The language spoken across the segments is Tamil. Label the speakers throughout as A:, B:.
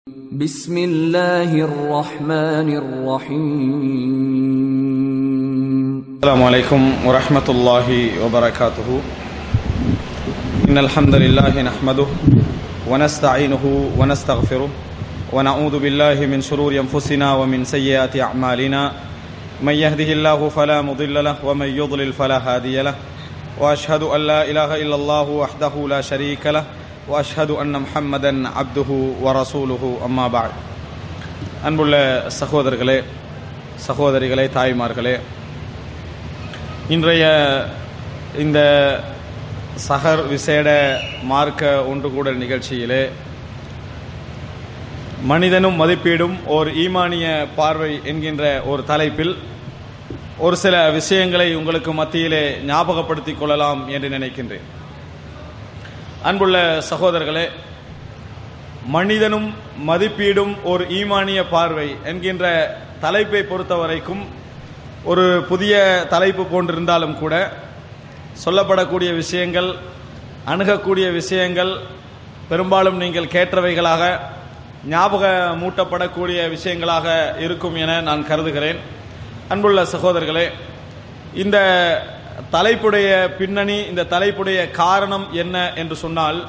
A: بسم الله الرحمن الرحيم
B: السلام عليكم ورحمة الله وبركاته إن الحمد لله نحمده ونستعينه ونستغفره ونعوذ بالله من شرور أنفسنا ومن سيئات أعمالنا من يهده الله فلا مضل له ومن يضلل فلا هادي له وأشهد أن لا إله إلا الله وحده لا شريك له وأشهد أن محمدا عبده ورسوله أما بعد அன்புள்ள சகோதரர்களே சகோதரிகளே தாய்மார்களே இன்றைய இந்த சஹர் விசேட மார்க்க ஒன்று கூட நிகழ்ச்சியிலே மனிதனும் மதிப்பீடும் ஓர் ஈமானிய பார்வை என்கின்ற ஒரு தலைப்பில் ஒரு சில விஷயங்களை உங்களுக்கு மத்தியிலே ஞாபகப்படுத்திக் கொள்ளலாம் என்று நினைக்கின்றேன் அன்புள்ள சகோதரர்களே மனிதனும் மதிப்பீடும் ஒரு ஈமானிய பார்வை என்கின்ற தலைப்பை பொறுத்தவரைக்கும் ஒரு புதிய தலைப்பு போன்றிருந்தாலும் கூட சொல்லப்படக்கூடிய விஷயங்கள் அணுகக்கூடிய விஷயங்கள் பெரும்பாலும் நீங்கள் கேட்டவைகளாக ஞாபக மூட்டப்படக்கூடிய விஷயங்களாக இருக்கும் என நான் கருதுகிறேன் அன்புள்ள சகோதரர்களே இந்த தலைப்புடைய பின்னணி இந்த தலைப்புடைய காரணம் என்ன என்று சொன்னால்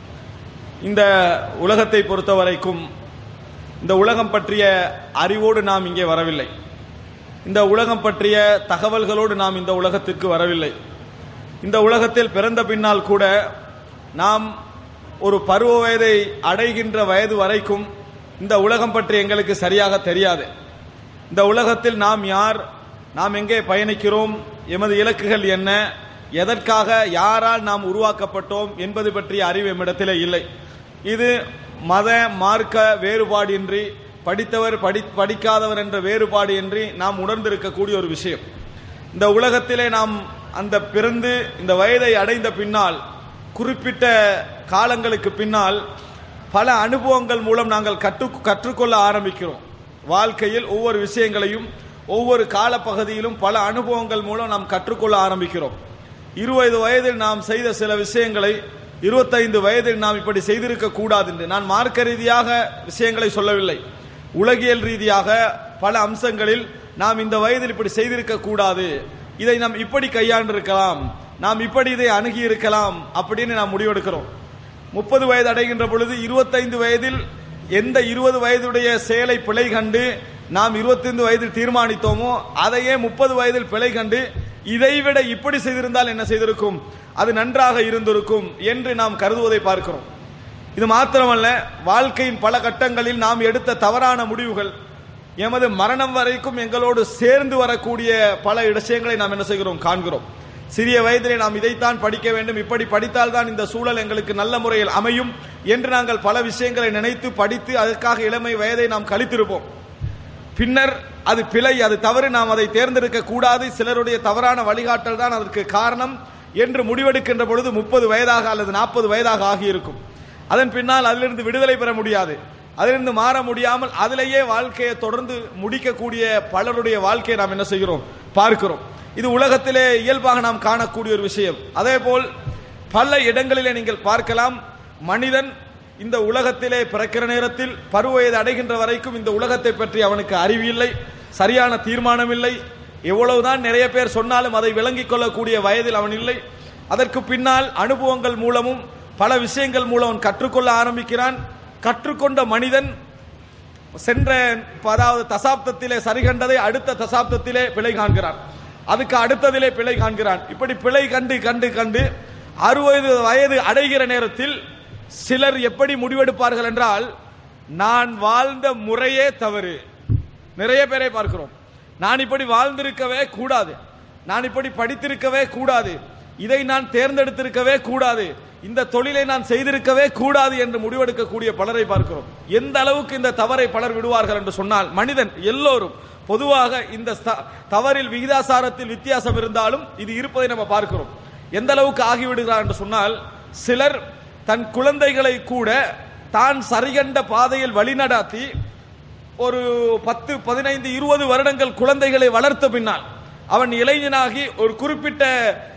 B: இந்த உலகத்தை பொறுத்தவரைக்கும் இந்த உலகம் பற்றிய அறிவோடு நாம் இங்கே வரவில்லை இந்த உலகம் பற்றிய தகவல்களோடு நாம் இந்த உலகத்திற்கு வரவில்லை இந்த உலகத்தில் பிறந்த பின்னால் கூட நாம் ஒரு பருவ வயதை அடைகின்ற வயது வரைக்கும் இந்த உலகம் பற்றி எங்களுக்கு சரியாக தெரியாது இந்த உலகத்தில் நாம் யார் நாம் எங்கே பயணிக்கிறோம் எமது இலக்குகள் என்ன எதற்காக யாரால் நாம் உருவாக்கப்பட்டோம் என்பது பற்றிய அறிவு எம்மிடத்திலே இல்லை இது மத மார்க்க வேறுபாடின்றி படித்தவர் படி படிக்காதவர் என்ற வேறுபாடு இன்றி நாம் உணர்ந்திருக்கக்கூடிய ஒரு விஷயம் இந்த உலகத்திலே நாம் அந்த பிறந்து இந்த வயதை அடைந்த பின்னால் குறிப்பிட்ட காலங்களுக்கு பின்னால் பல அனுபவங்கள் மூலம் நாங்கள் கற்று கற்றுக்கொள்ள ஆரம்பிக்கிறோம் வாழ்க்கையில் ஒவ்வொரு விஷயங்களையும் ஒவ்வொரு காலப்பகுதியிலும் பல அனுபவங்கள் மூலம் நாம் கற்றுக்கொள்ள ஆரம்பிக்கிறோம் இருபது வயதில் நாம் செய்த சில விஷயங்களை இருபத்தைந்து வயதில் நாம் இப்படி செய்திருக்க கூடாது என்று நான் மார்க்க ரீதியாக விஷயங்களை சொல்லவில்லை உலகியல் ரீதியாக பல அம்சங்களில் நாம் இந்த வயதில் இப்படி செய்திருக்க கூடாது இதை நாம் இப்படி கையாண்டிருக்கலாம் நாம் இப்படி இதை அணுகி இருக்கலாம் அப்படின்னு நாம் முடிவெடுக்கிறோம் முப்பது வயது அடைகின்ற பொழுது இருபத்தைந்து வயதில் எந்த இருபது வயதுடைய செயலை பிழை கண்டு நாம் இருபத்தைந்து வயதில் தீர்மானித்தோமோ அதையே முப்பது வயதில் பிழை கண்டு இதைவிட இப்படி செய்திருந்தால் என்ன செய்திருக்கும் அது நன்றாக இருந்திருக்கும் என்று நாம் கருதுவதை பார்க்கிறோம் இது மாத்திரமல்ல வாழ்க்கையின் பல கட்டங்களில் நாம் எடுத்த தவறான முடிவுகள் எமது மரணம் வரைக்கும் எங்களோடு சேர்ந்து வரக்கூடிய பல விஷயங்களை நாம் என்ன செய்கிறோம் காண்கிறோம் சிறிய வயதிலே நாம் இதைத்தான் படிக்க வேண்டும் இப்படி படித்தால் தான் இந்த சூழல் எங்களுக்கு நல்ல முறையில் அமையும் என்று நாங்கள் பல விஷயங்களை நினைத்து படித்து அதற்காக இளமை வயதை நாம் கழித்திருப்போம் பின்னர் அது பிழை அது தவறு நாம் அதை தேர்ந்தெடுக்க கூடாது சிலருடைய தவறான வழிகாட்டல் தான் அதற்கு காரணம் என்று முடிவெடுக்கின்ற பொழுது முப்பது வயதாக அல்லது நாற்பது வயதாக ஆகியிருக்கும் அதன் பின்னால் அதிலிருந்து விடுதலை பெற முடியாது அதிலிருந்து மாற முடியாமல் அதிலேயே வாழ்க்கையை தொடர்ந்து முடிக்கக்கூடிய பலருடைய வாழ்க்கையை நாம் என்ன செய்கிறோம் பார்க்கிறோம் இது உலகத்திலே இயல்பாக நாம் காணக்கூடிய ஒரு விஷயம் அதே போல் பல இடங்களிலே நீங்கள் பார்க்கலாம் மனிதன் இந்த உலகத்திலே பிறக்கிற நேரத்தில் பருவ வயது அடைகின்ற வரைக்கும் இந்த உலகத்தை பற்றி அவனுக்கு அறிவு இல்லை சரியான தீர்மானம் இல்லை எவ்வளவுதான் நிறைய பேர் சொன்னாலும் அதை விளங்கிக் கொள்ளக்கூடிய வயதில் அவன் இல்லை அதற்கு பின்னால் அனுபவங்கள் மூலமும் பல விஷயங்கள் மூலம் அவன் கற்றுக்கொள்ள ஆரம்பிக்கிறான் கற்றுக்கொண்ட மனிதன் சென்ற அதாவது தசாப்தத்திலே சரி கண்டதை அடுத்த தசாப்தத்திலே பிழை காண்கிறான் அதுக்கு அடுத்ததிலே பிழை காண்கிறான் இப்படி பிழை கண்டு கண்டு கண்டு அறுபது வயது அடைகிற நேரத்தில் சிலர் எப்படி முடிவெடுப்பார்கள் என்றால் நான் வாழ்ந்த முறையே தவறு நிறைய பேரை பார்க்கிறோம் நான் இப்படி வாழ்ந்திருக்கவே கூடாது நான் இப்படி படித்திருக்கவே கூடாது இதை நான் தேர்ந்தெடுத்திருக்கவே கூடாது இந்த தொழிலை நான் செய்திருக்கவே கூடாது என்று முடிவெடுக்கக்கூடிய பலரை பார்க்கிறோம் எந்த அளவுக்கு இந்த தவறை பலர் விடுவார்கள் என்று சொன்னால் மனிதன் எல்லோரும் பொதுவாக இந்த தவறில் விகிதாசாரத்தில் வித்தியாசம் இருந்தாலும் இது இருப்பதை நம்ம பார்க்கிறோம் எந்த அளவுக்கு ஆகிவிடுகிறார் என்று சொன்னால் சிலர் தன் குழந்தைகளை கூட தான் சரிகண்ட பாதையில் வழிநடாத்தி ஒரு பத்து பதினைந்து இருபது வருடங்கள் குழந்தைகளை வளர்த்த பின்னால் அவன் இளைஞனாகி ஒரு குறிப்பிட்ட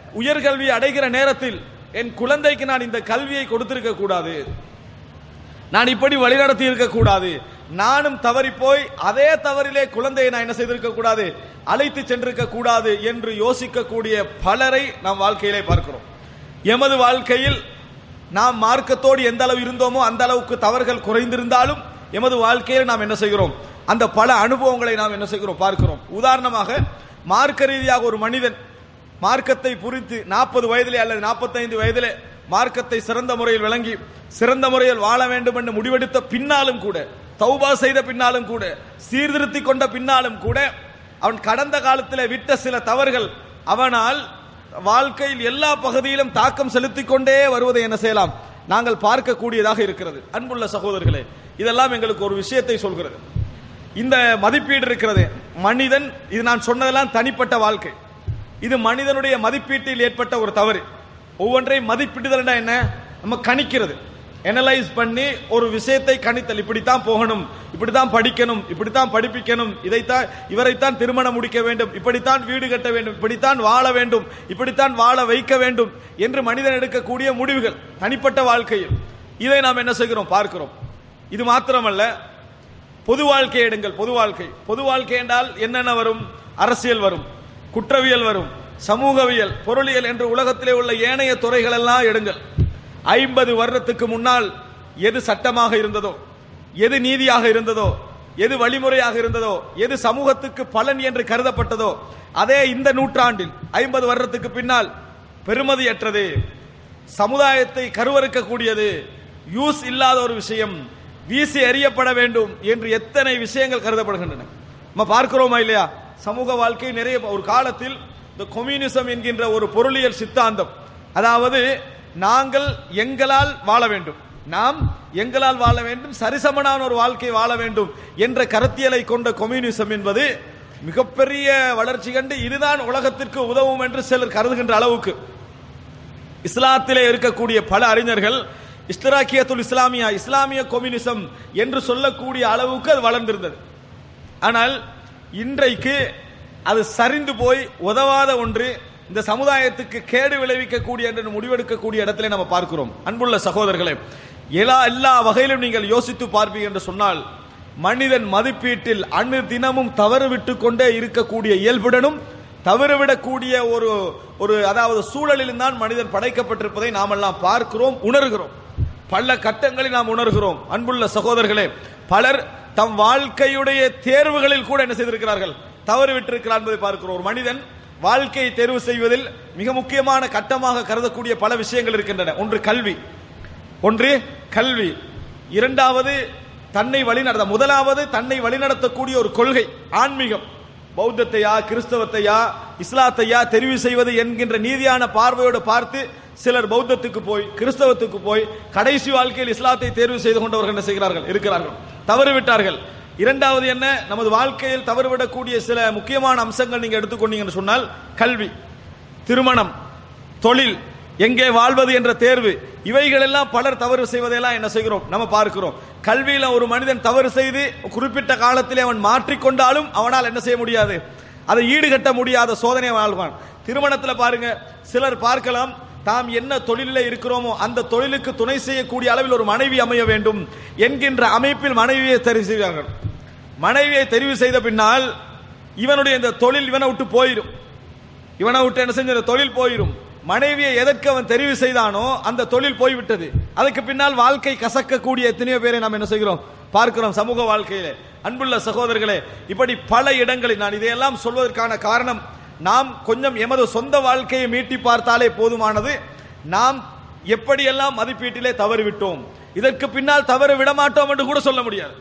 B: உயர்கல்வி அடைகிற நேரத்தில் என் குழந்தைக்கு நான் இந்த கல்வியை கொடுத்திருக்க கூடாது நான் இப்படி வழிநடத்தி இருக்கக்கூடாது நானும் தவறி போய் அதே தவறிலே குழந்தையை நான் என்ன செய்திருக்க கூடாது அழைத்து சென்றிருக்க கூடாது என்று யோசிக்கக்கூடிய பலரை நாம் வாழ்க்கையிலே பார்க்கிறோம் எமது வாழ்க்கையில் நாம் மார்க்கத்தோடு எந்த அளவு இருந்தோமோ அந்த அளவுக்கு தவறுகள் குறைந்திருந்தாலும் எமது வாழ்க்கையில் நாம் என்ன செய்கிறோம் அந்த பல அனுபவங்களை நாம் என்ன செய்கிறோம் பார்க்கிறோம் உதாரணமாக மார்க்க ரீதியாக ஒரு மனிதன் மார்க்கத்தை புரித்து நாற்பது வயதிலே அல்லது நாற்பத்தைந்து வயதிலே மார்க்கத்தை சிறந்த முறையில் விளங்கி சிறந்த முறையில் வாழ வேண்டும் என்று முடிவெடுத்த பின்னாலும் கூட தௌபா செய்த பின்னாலும் கூட சீர்திருத்தி கொண்ட பின்னாலும் கூட அவன் கடந்த காலத்தில் விட்ட சில தவறுகள் அவனால் வாழ்க்கையில் எல்லா பகுதியிலும் தாக்கம் செலுத்திக் கொண்டே வருவதை என்ன செய்யலாம் நாங்கள் பார்க்கக்கூடியதாக இருக்கிறது அன்புள்ள சகோதரர்களே இதெல்லாம் எங்களுக்கு ஒரு விஷயத்தை சொல்கிறது இந்த மதிப்பீடு இருக்கிறது மனிதன் இது நான் சொன்னதெல்லாம் தனிப்பட்ட வாழ்க்கை இது மனிதனுடைய மதிப்பீட்டில் ஏற்பட்ட ஒரு தவறு ஒவ்வொன்றையும் மதிப்பிடுதல் என்ன நம்ம கணிக்கிறது அனலைஸ் பண்ணி ஒரு விஷயத்தை கணித்தல் இப்படித்தான் போகணும் இப்படித்தான் படிக்கணும் இப்படித்தான் படிப்பிக்கணும் இதைத்தான் இவரைத்தான் திருமணம் முடிக்க வேண்டும் இப்படித்தான் வீடு கட்ட வேண்டும் இப்படித்தான் வாழ வேண்டும் இப்படித்தான் வாழ வைக்க வேண்டும் என்று மனிதன் எடுக்கக்கூடிய முடிவுகள் தனிப்பட்ட வாழ்க்கையில் இதை நாம் என்ன செய்கிறோம் பார்க்கிறோம் இது மாத்திரமல்ல பொது வாழ்க்கை எடுங்கள் பொது வாழ்க்கை பொது வாழ்க்கை என்றால் என்னென்ன வரும் அரசியல் வரும் குற்றவியல் வரும் சமூகவியல் பொருளியல் என்று உலகத்திலே உள்ள ஏனைய துறைகள் எல்லாம் எடுங்கள் ஐம்பது வருடத்துக்கு முன்னால் எது சட்டமாக இருந்ததோ எது நீதியாக இருந்ததோ எது வழிமுறையாக இருந்ததோ எது சமூகத்துக்கு பலன் என்று கருதப்பட்டதோ அதே இந்த நூற்றாண்டில் ஐம்பது வருடத்துக்கு பின்னால் பெருமதியற்றது சமுதாயத்தை கருவறுக்கக்கூடியது யூஸ் இல்லாத ஒரு விஷயம் வீசி எறியப்பட வேண்டும் என்று எத்தனை விஷயங்கள் கருதப்படுகின்றன நம்ம பார்க்கிறோமா இல்லையா சமூக வாழ்க்கை நிறைய ஒரு காலத்தில் இந்த கொம்யூனிசம் என்கின்ற ஒரு பொருளியல் சித்தாந்தம் அதாவது நாங்கள் எங்களால் வாழ வேண்டும் நாம் எங்களால் வாழ வேண்டும் சரிசமனான ஒரு வாழ்க்கை வாழ வேண்டும் என்ற கருத்தியலை கொண்ட கொம்யூனிசம் என்பது மிகப்பெரிய வளர்ச்சி கண்டு இதுதான் உலகத்திற்கு உதவும் என்று சிலர் கருதுகின்ற அளவுக்கு இஸ்லாத்திலே இருக்கக்கூடிய பல அறிஞர்கள் இஸ்திராக்கியத்துல் இஸ்லாமியா இஸ்லாமிய கொம்யூனிசம் என்று சொல்லக்கூடிய அளவுக்கு அது வளர்ந்திருந்தது ஆனால் இன்றைக்கு அது சரிந்து போய் உதவாத ஒன்று இந்த சமுதாயத்துக்கு கேடு விளைவிக்கக்கூடிய என்று முடிவெடுக்கக்கூடிய இடத்திலே நம்ம பார்க்கிறோம் அன்புள்ள சகோதரர்களே எல்லா எல்லா வகையிலும் நீங்கள் யோசித்து பார்ப்பீங்க என்று சொன்னால் மனிதன் மதிப்பீட்டில் அணு தினமும் தவறு விட்டு கொண்டே இருக்கக்கூடிய இயல்புடனும் தவறுவிடக்கூடிய ஒரு ஒரு அதாவது சூழலில் தான் மனிதன் படைக்கப்பட்டிருப்பதை நாமெல்லாம் பார்க்கிறோம் உணர்கிறோம் பல கட்டங்களில் நாம் உணர்கிறோம் அன்புள்ள சகோதரர்களே பலர் தம் வாழ்க்கையுடைய தேர்வுகளில் கூட என்ன செய்திருக்கிறார்கள் தவறு விட்டிருக்கிறார் என்பதை பார்க்கிறோம் ஒரு மனிதன் வாழ்க்கையை தேர்வு செய்வதில் மிக முக்கியமான கட்டமாக கருதக்கூடிய பல விஷயங்கள் இருக்கின்றன ஒன்று கல்வி ஒன்று கல்வி இரண்டாவது தன்னை வழிநடத்த முதலாவது தன்னை வழிநடத்தக்கூடிய ஒரு கொள்கை ஆன்மீகம் பௌத்தத்தையா கிறிஸ்தவத்தையா இஸ்லாத்தையா தெரிவு செய்வது என்கின்ற நீதியான பார்வையோடு பார்த்து சிலர் பௌத்தத்துக்கு போய் கிறிஸ்தவத்துக்கு போய் கடைசி வாழ்க்கையில் இஸ்லாத்தை தேர்வு செய்து கொண்டவர்கள் என்ன செய்கிறார்கள் இருக்கிறார்கள் தவறு விட்டார்கள் இரண்டாவது என்ன நமது வாழ்க்கையில் தவறுவிடக்கூடிய சில முக்கியமான அம்சங்கள் நீங்க எடுத்துக்கொண்டீங்கன்னு சொன்னால் கல்வி திருமணம் தொழில் எங்கே வாழ்வது என்ற தேர்வு இவைகள் எல்லாம் பலர் தவறு செய்வதையெல்லாம் என்ன செய்கிறோம் நம்ம பார்க்கிறோம் கல்வியில ஒரு மனிதன் தவறு செய்து குறிப்பிட்ட காலத்திலே அவன் மாற்றிக்கொண்டாலும் அவனால் என்ன செய்ய முடியாது அதை ஈடுகட்ட முடியாத சோதனை வாழ்வான் திருமணத்தில் பாருங்க சிலர் பார்க்கலாம் தாம் என்ன தொழிலில் இருக்கிறோமோ அந்த தொழிலுக்கு துணை செய்யக்கூடிய அளவில் ஒரு மனைவி அமைய வேண்டும் என்கின்ற அமைப்பில் மனைவியை தெரிவு செய்வார்கள் மனைவியை தெரிவு செய்த பின்னால் இவனுடைய இந்த தொழில் இவனை விட்டு போயிடும் இவனை விட்டு என்ன செஞ்ச தொழில் போயிடும் மனைவியை எதற்கு அவன் தெரிவு செய்தானோ அந்த தொழில் போய்விட்டது அதுக்கு பின்னால் வாழ்க்கை கசக்கக்கூடிய எத்தனையோ பேரை நாம் என்ன செய்கிறோம் பார்க்கிறோம் சமூக வாழ்க்கையிலே அன்புள்ள சகோதரர்களே இப்படி பல இடங்களில் நான் இதையெல்லாம் சொல்வதற்கான காரணம் நாம் கொஞ்சம் எமது சொந்த வாழ்க்கையை மீட்டி பார்த்தாலே போதுமானது நாம் எப்படியெல்லாம் மதிப்பீட்டிலே தவறு விட்டோம் இதற்கு பின்னால் தவறு விடமாட்டோம் என்று கூட சொல்ல முடியாது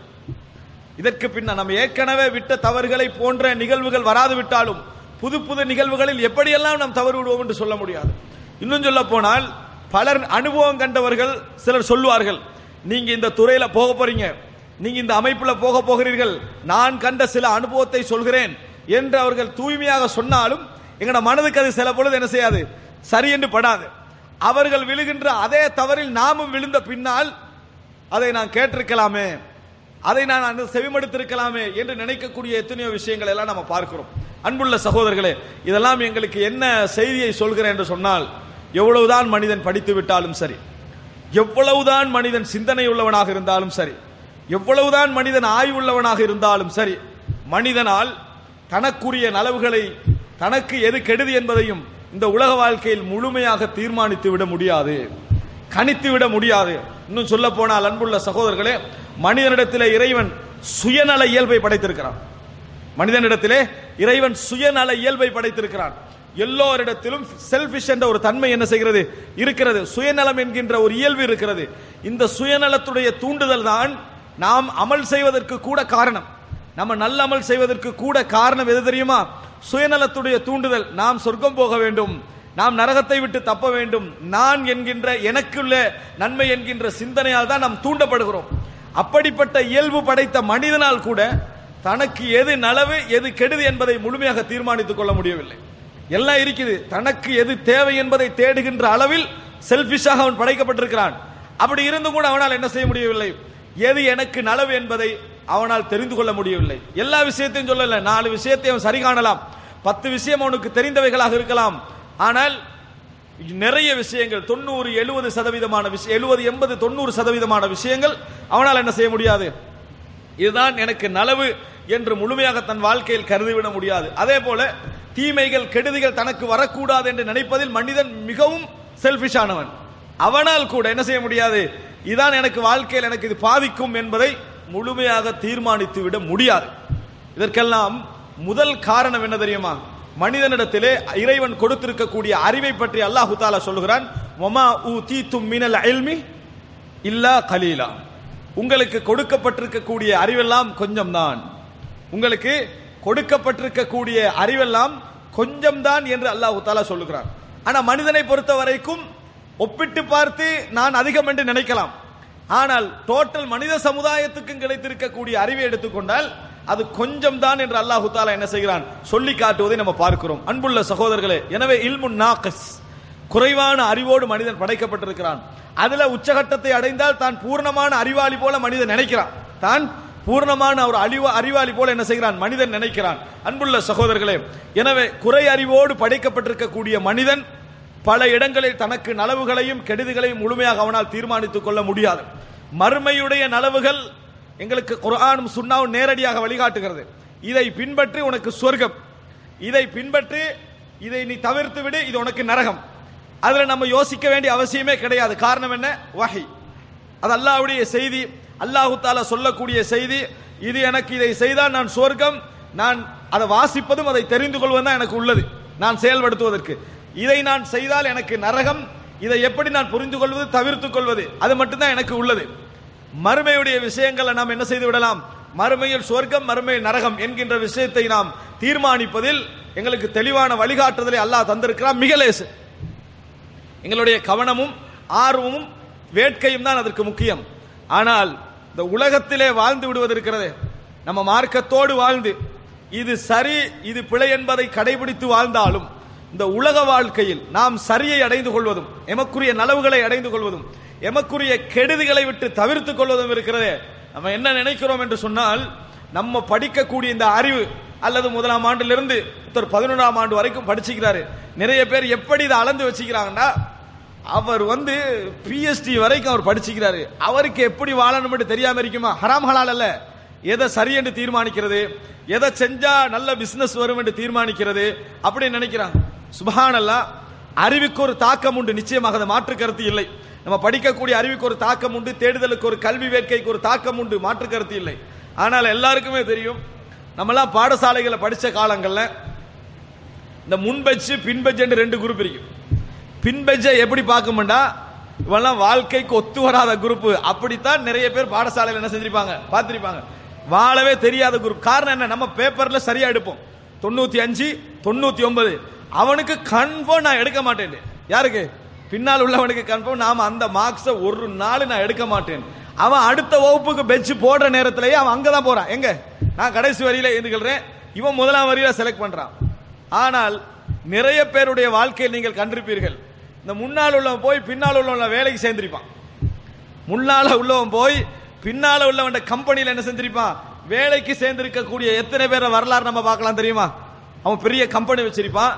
B: இதற்கு பின்னால் நம்ம ஏற்கனவே விட்ட தவறுகளை போன்ற நிகழ்வுகள் வராது விட்டாலும் புது புது நிகழ்வுகளில் எப்படியெல்லாம் நாம் தவறு விடுவோம் என்று சொல்ல முடியாது இன்னும் சொல்ல போனால் பலர் அனுபவம் கண்டவர்கள் சிலர் சொல்லுவார்கள் நீங்க இந்த துறையில போக போறீங்க நீங்க இந்த அமைப்புல போக போகிறீர்கள் நான் கண்ட சில அனுபவத்தை சொல்கிறேன் என்று அவர்கள் தூய்மையாக சொன்னாலும் எங்கட மனதுக்கு அது சில பொழுது என்ன செய்யாது சரி என்று படாது அவர்கள் விழுகின்ற அதே தவறில் நாமும் விழுந்த பின்னால் அதை நான் கேட்டிருக்கலாமே அதை நான் அந்த செவிமடுத்திருக்கலாமே என்று நினைக்கக்கூடிய எத்தனையோ விஷயங்கள் எல்லாம் நம்ம பார்க்கிறோம் அன்புள்ள சகோதரர்களே இதெல்லாம் எங்களுக்கு என்ன செய்தியை சொல்கிறேன் என்று சொன்னால் எவ்வளவுதான் மனிதன் படித்து விட்டாலும் சரி எவ்வளவுதான் மனிதன் சிந்தனை உள்ளவனாக இருந்தாலும் சரி எவ்வளவுதான் மனிதன் ஆய்வுள்ளவனாக இருந்தாலும் சரி மனிதனால் தனக்குரிய நலவுகளை தனக்கு எது கெடுதி என்பதையும் இந்த உலக வாழ்க்கையில் முழுமையாக தீர்மானித்து விட முடியாது கணித்து விட முடியாது இன்னும் சொல்ல போனால் அன்புள்ள சகோதரர்களே மனிதனிடத்திலே இறைவன் சுயநல இயல்பை படைத்திருக்கிறான் மனிதனிடத்திலே இறைவன் சுயநல இயல்பை படைத்திருக்கிறான் எல்லோரிடத்திலும் செல்ஃபிஷ் என்ற ஒரு தன்மை என்ன செய்கிறது இருக்கிறது சுயநலம் என்கின்ற ஒரு இயல்பு இருக்கிறது இந்த சுயநலத்துடைய தூண்டுதல் தான் நாம் அமல் செய்வதற்கு கூட காரணம் நம்ம நல்ல அமல் செய்வதற்கு கூட காரணம் எது தெரியுமா சுயநலத்துடைய தூண்டுதல் நாம் சொர்க்கம் போக வேண்டும் நாம் நரகத்தை விட்டு தப்ப வேண்டும் நான் என்கின்ற எனக்குள்ள நன்மை என்கின்ற சிந்தனையால் தான் நாம் தூண்டப்படுகிறோம் அப்படிப்பட்ட இயல்பு படைத்த மனிதனால் கூட தனக்கு எது நலவு எது கெடுது என்பதை முழுமையாக தீர்மானித்துக் கொள்ள முடியவில்லை எல்லாம் இருக்குது தனக்கு எது தேவை என்பதை தேடுகின்ற அளவில் செல்பிஷாக அவன் படைக்கப்பட்டிருக்கிறான் அப்படி இருந்தும் கூட அவனால் என்ன செய்ய முடியவில்லை எது எனக்கு நலவு என்பதை அவனால் தெரிந்து கொள்ள முடியவில்லை எல்லா விஷயத்தையும் சொல்லல நாலு விஷயத்தை அவன் சரி காணலாம் பத்து விஷயம் அவனுக்கு தெரிந்தவைகளாக இருக்கலாம் ஆனால் நிறைய விஷயங்கள் தொண்ணூறு எழுபது சதவீதமான விஷயம் எழுபது எண்பது தொண்ணூறு சதவீதமான விஷயங்கள் அவனால் என்ன செய்ய முடியாது இதுதான் எனக்கு நலவு என்று முழுமையாக தன் வாழ்க்கையில் கருதிவிட முடியாது அதே போல தீமைகள் கெடுதிகள் தனக்கு வரக்கூடாது என்று நினைப்பதில் மனிதன் மிகவும் செல்பிஷானவன் அவனால் கூட என்ன செய்ய முடியாது இதான் எனக்கு வாழ்க்கையில் எனக்கு இது பாதிக்கும் என்பதை முழுமையாக தீர்மானித்து விட முடியாது இதற்கெல்லாம் முதல் காரணம் என்ன தெரியுமா மனிதனிடத்திலே இறைவன் கொடுத்திருக்கக்கூடிய அறிவை பற்றி அல்லாஹு தாலா சொல்லுகிறான் ஒமா ஊ தீத்தும் மினல் அல்மி இல்லா கலீலா உங்களுக்கு கொடுக்கப்பட்டிருக்கக்கூடிய அறிவெல்லாம் கொஞ்சம் தான் உங்களுக்கு கொடுக்கப்பட்டிருக்கக்கூடிய அறிவெல்லாம் கொஞ்சம் தான் என்று அல்லாஹு தாலா சொல்லுகிறான் ஆனா மனிதனை பொறுத்த வரைக்கும் ஒப்பிட்டு பார்த்து நான் அதிகம் என்று நினைக்கலாம் ஆனால் டோட்டல் மனித சமுதாயத்துக்கும் கிடைத்திருக்கக்கூடிய அறிவை எடுத்துக்கொண்டால் அது கொஞ்சம் தான் என்று அல்லாஹு தாலா என்ன செய்கிறான் சொல்லி காட்டுவதை நம்ம பார்க்கிறோம் அன்புள்ள சகோதரர்களே எனவே இல்முன் நாகஸ் குறைவான அறிவோடு மனிதன் படைக்கப்பட்டிருக்கிறான் அதுல உச்சகட்டத்தை அடைந்தால் தான் பூர்ணமான அறிவாளி போல மனிதன் நினைக்கிறான் தான் பூர்ணமான ஒரு அறிவ அறிவாளி போல என்ன செய்கிறான் மனிதன் நினைக்கிறான் அன்புள்ள சகோதரர்களே எனவே குறை அறிவோடு படைக்கப்பட்டிருக்கக்கூடிய மனிதன் பல இடங்களில் தனக்கு நலவுகளையும் கெடுதிகளையும் முழுமையாக அவனால் தீர்மானித்துக் கொள்ள முடியாது மறுமையுடைய நலவுகள் எங்களுக்கு குர்ஆனும் சுன்னாவும் நேரடியாக வழிகாட்டுகிறது இதை பின்பற்றி உனக்கு சொர்க்கம் இதை பின்பற்றி இதை நீ தவிர்த்து விடு இது உனக்கு நரகம் அதுல நம்ம யோசிக்க வேண்டிய அவசியமே கிடையாது காரணம் என்ன வஹி அது அல்லாஹ்வுடைய செய்தி அல்லாஹு தாலா சொல்லக்கூடிய செய்தி இது எனக்கு இதை செய்தால் நான் சொர்க்கம் நான் அதை வாசிப்பதும் அதை தெரிந்து கொள்வதும் தான் எனக்கு உள்ளது நான் செயல்படுத்துவதற்கு இதை நான் செய்தால் எனக்கு நரகம் இதை எப்படி நான் புரிந்து கொள்வது தவிர்த்துக் கொள்வது அது மட்டும்தான் எனக்கு உள்ளது மறுமையுடைய விஷயங்களை நாம் என்ன செய்து விடலாம் மறுமையில் சொர்க்கம் மறுமையில் நரகம் என்கின்ற விஷயத்தை நாம் தீர்மானிப்பதில் எங்களுக்கு தெளிவான வழிகாட்டுதலை அல்லாஹ் தந்திருக்கிறான் மிக லேசு எங்களுடைய கவனமும் ஆர்வமும் வேட்கையும் தான் அதற்கு முக்கியம் ஆனால் இந்த உலகத்திலே வாழ்ந்து விடுவது இருக்கிறது நம்ம மார்க்கத்தோடு வாழ்ந்து இது சரி இது பிழை என்பதை கடைபிடித்து வாழ்ந்தாலும் இந்த உலக வாழ்க்கையில் நாம் சரியை அடைந்து கொள்வதும் எமக்குரிய நலவுகளை அடைந்து கொள்வதும் எமக்குரிய கெடுதிகளை விட்டு தவிர்த்துக் கொள்வதும் இருக்கிறதே நம்ம என்ன நினைக்கிறோம் என்று சொன்னால் நம்ம படிக்கக்கூடிய இந்த அறிவு அல்லது முதலாம் ஆண்டிலிருந்து ஒருத்தர் பதினொன்றாம் ஆண்டு வரைக்கும் படிச்சுக்கிறாரு நிறைய பேர் எப்படி இதை அளந்து வச்சுக்கிறாங்கன்னா அவர் வந்து பிஎஸ்டி வரைக்கும் அவர் படிச்சுக்கிறாரு அவருக்கு எப்படி வாழணும் தெரியாம இருக்குமா ஹராம் ஹலால் அல்ல எதை சரி என்று தீர்மானிக்கிறது எதை செஞ்சா நல்ல பிசினஸ் வரும் என்று தீர்மானிக்கிறது அப்படி நினைக்கிறாங்க சுபஹானல்லா அறிவுக்கு ஒரு தாக்கம் உண்டு நிச்சயமாக அதை மாற்று கருத்து இல்லை நம்ம படிக்கக்கூடிய அறிவுக்கு ஒரு தாக்கம் உண்டு தேடுதலுக்கு ஒரு கல்வி வேட்கைக்கு ஒரு தாக்கம் உண்டு மாற்று கருத்து இல்லை ஆனால் எல்லாருக்குமே தெரியும் நம்மலாம் பாடசாலைகளை படிச்ச காலங்கள்ல இந்த முன் பெஞ்சு பின் பெஞ்சு ரெண்டு குரூப் இருக்கும் பின் பெஞ்சை எப்படி பார்க்கும்டா இவெல்லாம் வாழ்க்கைக்கு ஒத்து வராத குரூப் அப்படித்தான் நிறைய பேர் பாடசாலையில் என்ன செஞ்சிருப்பாங்க பார்த்திருப்பாங்க வாழவே தெரியாத குரூப் காரணம் என்ன நம்ம பேப்பர்ல சரியா எடுப்போம் தொண்ணூத்தி அஞ்சு தொண்ணூத்தி ஒன்பது அவனுக்கு கன்ஃபார்ம் நான் எடுக்க மாட்டேன் யாருக்கு பின்னால் உள்ளவனுக்கு கன்ஃபார்ம் நாம அந்த மார்க்ஸை ஒரு நாள் நான் எடுக்க மாட்டேன் அவன் அடுத்த வகுப்புக்கு பெஞ்சு போடுற நேரத்திலேயே அவன் அங்கதான் போறான் எங்க நான் கடைசி வரியில இருந்துக்கிறேன் இவன் முதலாம் வரியில செலக்ட் பண்றான் ஆனால் நிறைய பேருடைய வாழ்க்கையில் நீங்கள் கண்டிருப்பீர்கள் இந்த முன்னால் உள்ளவன் போய் பின்னால் உள்ளவன் வேலைக்கு சேர்ந்திருப்பான் முன்னால உள்ளவன் போய் பின்னால உள்ளவன் கம்பெனியில் என்ன செஞ்சிருப்பான் வேலைக்கு சேர்ந்திருக்கக்கூடிய எத்தனை பேரை வரலாறு நம்ம பார்க்கலாம் தெரியுமா அவன் பெரிய கம்பெனி வச்சிருப்பான்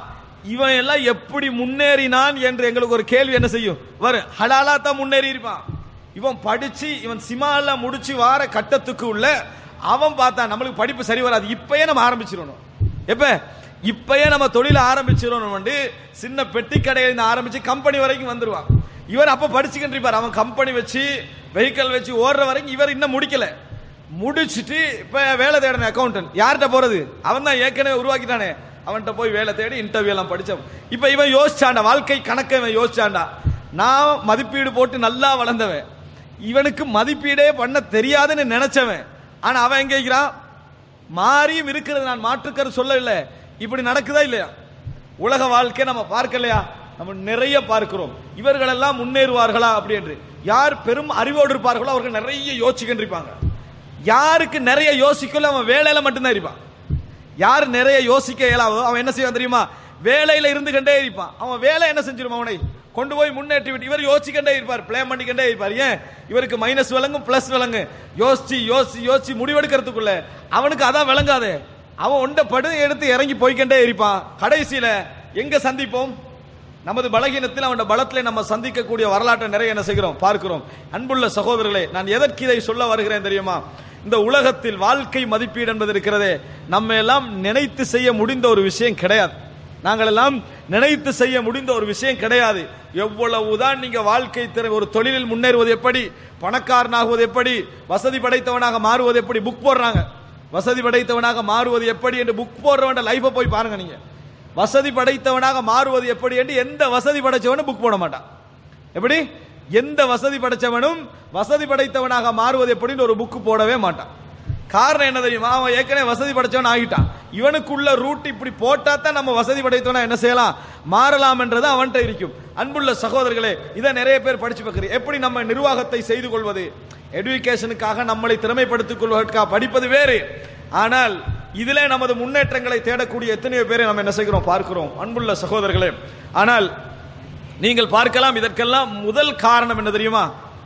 B: இவன் எல்லாம் எப்படி முன்னேறினான் என்று எங்களுக்கு ஒரு கேள்வி என்ன செய்யும் வரும் ஹலாலா தான் முன்னேறி இருப்பான் இவன் படிச்சு இவன் சிமால முடிச்சு வார கட்டத்துக்கு உள்ள அவன் பார்த்தான் நம்மளுக்கு படிப்பு சரி வராது இப்பயே நம்ம ஆரம்பிச்சிடணும் எப்ப இப்பயே நம்ம தொழில ஆரம்பிச்சிடணும் வந்து சின்ன பெட்டி கடையில ஆரம்பிச்சு கம்பெனி வரைக்கும் வந்துருவான் இவர் அப்ப படிச்சுக்கிட்டு இருப்பார் அவன் கம்பெனி வச்சு வெஹிக்கல் வச்சு ஓடுற வரைக்கும் இவர் இன்னும் முடிக்கல முடிச்சிட்டு இப்ப வேலை தேடின அக்கௌண்டன்ட் யார்கிட்ட போறது அவன் தான் ஏற்கனவே உருவாக்கிட்டானே அவன்கிட்ட போய் வேலை தேடி இன்டர்வியூ எல்லாம் படிச்சான் இப்ப இவன் யோசிச்சாண்டா வாழ்க்கை கணக்கை இவன் யோசிச்சாண்டா நான் மதிப்பீடு போட்டு நல்லா வளர்ந்தவன் இவனுக்கு மதிப்பீடே பண்ண தெரியாதுன்னு நினைச்சவன் ஆனா அவன் எங்க இருக்கிறான் மாறியும் இருக்கிறது நான் மாற்றுக்கரு சொல்லவில்லை இப்படி நடக்குதா இல்லையா உலக வாழ்க்கை நம்ம பார்க்கலையா நம்ம நிறைய பார்க்கிறோம் இவர்கள் எல்லாம் முன்னேறுவார்களா அப்படி என்று யார் பெரும் அறிவோடு இருப்பார்களோ அவர்கள் நிறைய யோசிச்சுக்கிட்டு இருப்பாங்க யாருக்கு நிறைய யோசிக்கல அவன் வேலையில மட்டும்தான் இருப்பான் யார் நிறைய யோசிக்க இயலாதோ அவன் என்ன செய்வான் தெரியுமா வேலையில இருந்து கண்டே இருப்பான் அவன் வேலை என்ன செஞ்சிருமா அவனை கொண்டு போய் முன்னேற்றி விட்டு இவர் யோசிச்சுக்கண்டே இருப்பார் பிளே பண்ணிக்கண்டே இருப்பார் ஏன் இவருக்கு மைனஸ் விளங்கும் பிளஸ் விளங்கு யோசிச்சு யோசிச்சு யோசிச்சு முடிவெடுக்கிறதுக்குள்ள அவனுக்கு அதான் விளங்காது அவன் ஒண்ட படு எடுத்து இறங்கி போய்க்கண்டே இருப்பான் கடைசியில எங்க சந்திப்போம் நமது பலகீனத்தில் அவன் பலத்தில் நம்ம சந்திக்கக்கூடிய வரலாற்றை நிறைய என்ன செய்கிறோம் பார்க்கிறோம் அன்புள்ள சகோதரர்களே நான் எதற்கு இதை சொல்ல வருகிறேன் தெரியுமா இந்த உலகத்தில் வாழ்க்கை மதிப்பீடு என்பது இருக்கிறதே நம்ம எல்லாம் நினைத்து செய்ய முடிந்த ஒரு விஷயம் கிடையாது நாங்கள் எல்லாம் நினைத்து செய்ய முடிந்த ஒரு விஷயம் கிடையாது எவ்வளவுதான் நீங்க வாழ்க்கை திற ஒரு தொழிலில் முன்னேறுவது எப்படி பணக்காரனாகுவது எப்படி வசதி படைத்தவனாக மாறுவது எப்படி புக் போடுறாங்க வசதி படைத்தவனாக மாறுவது எப்படி என்று புக் போடுறவன் லைஃபை போய் பாருங்க நீங்க வசதி படைத்தவனாக மாறுவது எப்படி என்று எந்த வசதி படைச்சவனும் புக் போட மாட்டான் எப்படி எந்த வசதி படைச்சவனும் வசதி படைத்தவனாக மாறுவது எப்படின்னு ஒரு புக் போடவே மாட்டான் காரணம் என்ன தெரியுமா அவன் ஏற்கனவே வசதி படைச்சவன் ஆகிட்டான் இவனுக்குள்ள ரூட் இப்படி போட்டா தான் நம்ம வசதி படைத்தவனா என்ன செய்யலாம் மாறலாம் என்றது அவன்கிட்ட இருக்கும் அன்புள்ள சகோதரர்களே இதை நிறைய பேர் படிச்சு பார்க்கிறேன் எப்படி நம்ம நிர்வாகத்தை செய்து கொள்வது எடுகேஷனுக்காக நம்மளை திறமைப்படுத்திக் கொள்வதற்காக படிப்பது வேறு ஆனால் இதுல நமது முன்னேற்றங்களை தேடக்கூடிய எத்தனையோ பேரை நம்ம என்ன செய்கிறோம் பார்க்கிறோம் அன்புள்ள சகோதரர்களே ஆனால் நீங்கள் பார்க்கலாம் இதற்கெல்லாம் முதல் காரணம் என்ன தெரியுமா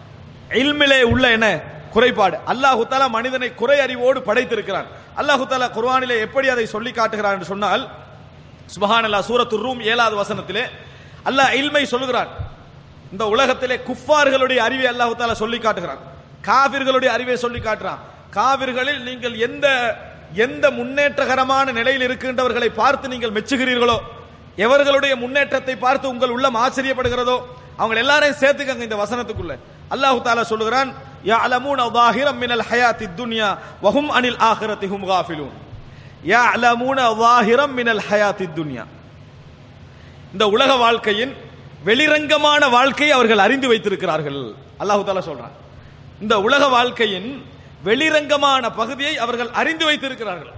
B: இல்மிலே உள்ள என்ன குறைபாடு அல்லாஹு தாலா மனிதனை குறை அறிவோடு படைத்திருக்கிறான் அல்லாஹு தாலா குர்ஆனிலே எப்படி அதை சொல்லி காட்டுகிறான் என்று சொன்னால் சுபஹான் அல்லா சூரத்து ரூம் ஏழாவது வசனத்திலே அல்லாஹ் இல்மை சொல்லுகிறான் இந்த உலகத்திலே குஃபார்களுடைய அறிவை அல்லாஹு தாலா சொல்லி காட்டுகிறான் காவிர்களுடைய அறிவை சொல்லி காட்டுறான் காவிர்களில் நீங்கள் எந்த எந்த முன்னேற்றகரமான நிலையில் இருக்கின்றவர்களை பார்த்து நீங்கள் மெச்சுகிறீர்களோ எவர்களுடைய முன்னேற்றத்தை பார்த்து உங்கள் உள்ளம் ஆச்சரியப்படுகிறதோ அவங்க எல்லாரையும் சேர்த்துக்கங்க இந்த வசனத்துக்குள்ள அல்லாஹு தாலா சொல்லுகிறான் يعلمون ظاهرا من الحياة الدنيا وهم عن الآخرة هم غافلون يعلمون ظاهرا من الحياة الدنيا இந்த உலக வாழ்க்கையின் வெளிரங்கமான வாழ்க்கையை அவர்கள் அறிந்து வைத்திருக்கிறார்கள் அல்லாஹு தாலா சொல்றான் இந்த உலக வாழ்க்கையின் வெளிரங்கமான பகுதியை அவர்கள் அறிந்து வைத்திருக்கிறார்கள்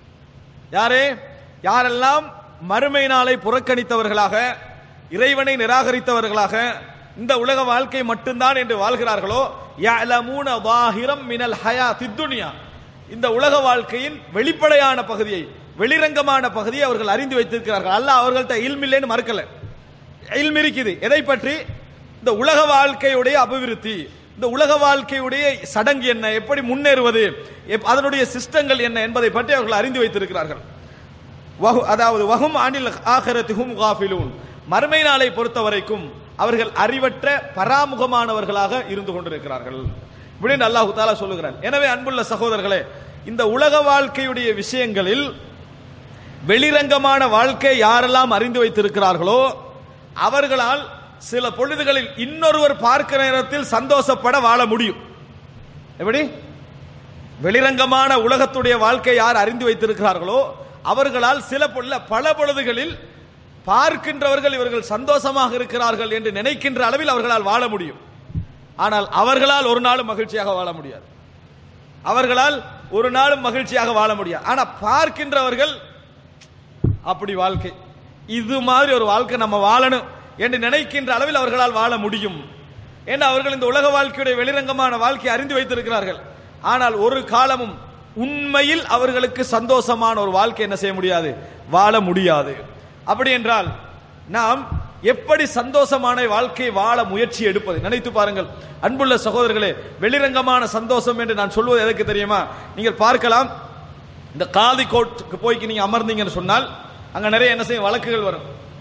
B: யாரே யாரெல்லாம் மறுமை நாளை புறக்கணித்தவர்களாக இறைவனை நிராகரித்தவர்களாக இந்த உலக வாழ்க்கை மட்டும்தான் என்று வாழ்கிறார்களோ யஅலமூன வாஹிரம் மினல் ஹயாத்தி துன்யா இந்த உலக வாழ்க்கையின் வெளிப்படையான பகுதியை வெளிரங்கமான பகுதியை அவர்கள் அறிந்து வைத்திருக்கிறார்கள் அல்லாஹ் அவர்கள்ட்ட இல்மில்லைன்னு மறுக்கல இல்ம் இருக்குது எதை பற்றி இந்த உலக வாழ்க்கையுடைய அபிவிருத்தி இந்த உலக வாழ்க்கையுடைய சடங்கு என்ன எப்படி முன்னேறுவது எப்- அதனுடைய சிஸ்டங்கள் என்ன என்பதை பற்றி அவர்கள் அறிந்து வைத்திருக்கிறார்கள் வஹு- அதாவது வஹும் அனில் ஆஹிரத்துஹும் காஃபிலூன் மறுமை நாளை பொறுத்த வரைக்கும் அவர்கள் அறிவற்ற பராமுகமானவர்களாக இருந்து கொண்டிருக்கிறார்கள் இப்படின்னு அல்லாஹு தாலா சொல்லுகிறான் எனவே அன்புள்ள சகோதரர்களே இந்த உலக வாழ்க்கையுடைய விஷயங்களில் வெளிரங்கமான வாழ்க்கை யாரெல்லாம் அறிந்து வைத்திருக்கிறார்களோ அவர்களால் சில பொழுதுகளில் இன்னொருவர் பார்க்கிற நேரத்தில் சந்தோஷப்பட வாழ முடியும் எப்படி வெளிரங்கமான உலகத்துடைய வாழ்க்கை யார் அறிந்து வைத்திருக்கிறார்களோ அவர்களால் சில பொழுது பல பொழுதுகளில் பார்க்கின்றவர்கள் இவர்கள் சந்தோஷமாக இருக்கிறார்கள் என்று நினைக்கின்ற அளவில் அவர்களால் வாழ முடியும் ஆனால் அவர்களால் ஒரு நாளும் மகிழ்ச்சியாக வாழ முடியாது அவர்களால் ஒரு நாளும் மகிழ்ச்சியாக வாழ முடியாது ஆனா பார்க்கின்றவர்கள் அப்படி வாழ்க்கை இது மாதிரி ஒரு வாழ்க்கை நம்ம வாழணும் என்று நினைக்கின்ற அளவில் அவர்களால் வாழ முடியும் ஏன்னா அவர்கள் இந்த உலக வாழ்க்கையுடைய வெளிரங்கமான வாழ்க்கையை அறிந்து வைத்திருக்கிறார்கள் ஆனால் ஒரு காலமும் உண்மையில் அவர்களுக்கு சந்தோஷமான ஒரு வாழ்க்கை என்ன செய்ய முடியாது வாழ முடியாது அப்படி என்றால் நாம் எப்படி சந்தோஷமான வாழ்க்கையை வாழ முயற்சி எடுப்பது நினைத்து பாருங்கள் அன்புள்ள சகோதரர்களே வெளிரங்கமான சந்தோஷம் என்று நான் சொல்வது எதற்கு தெரியுமா நீங்கள் பார்க்கலாம் இந்த காதி கோர்ட்டுக்கு போய் நீங்க அமர்ந்தீங்கன்னு சொன்னால் அங்க நிறைய என்ன செய்யும் வழக்குகள் வரும்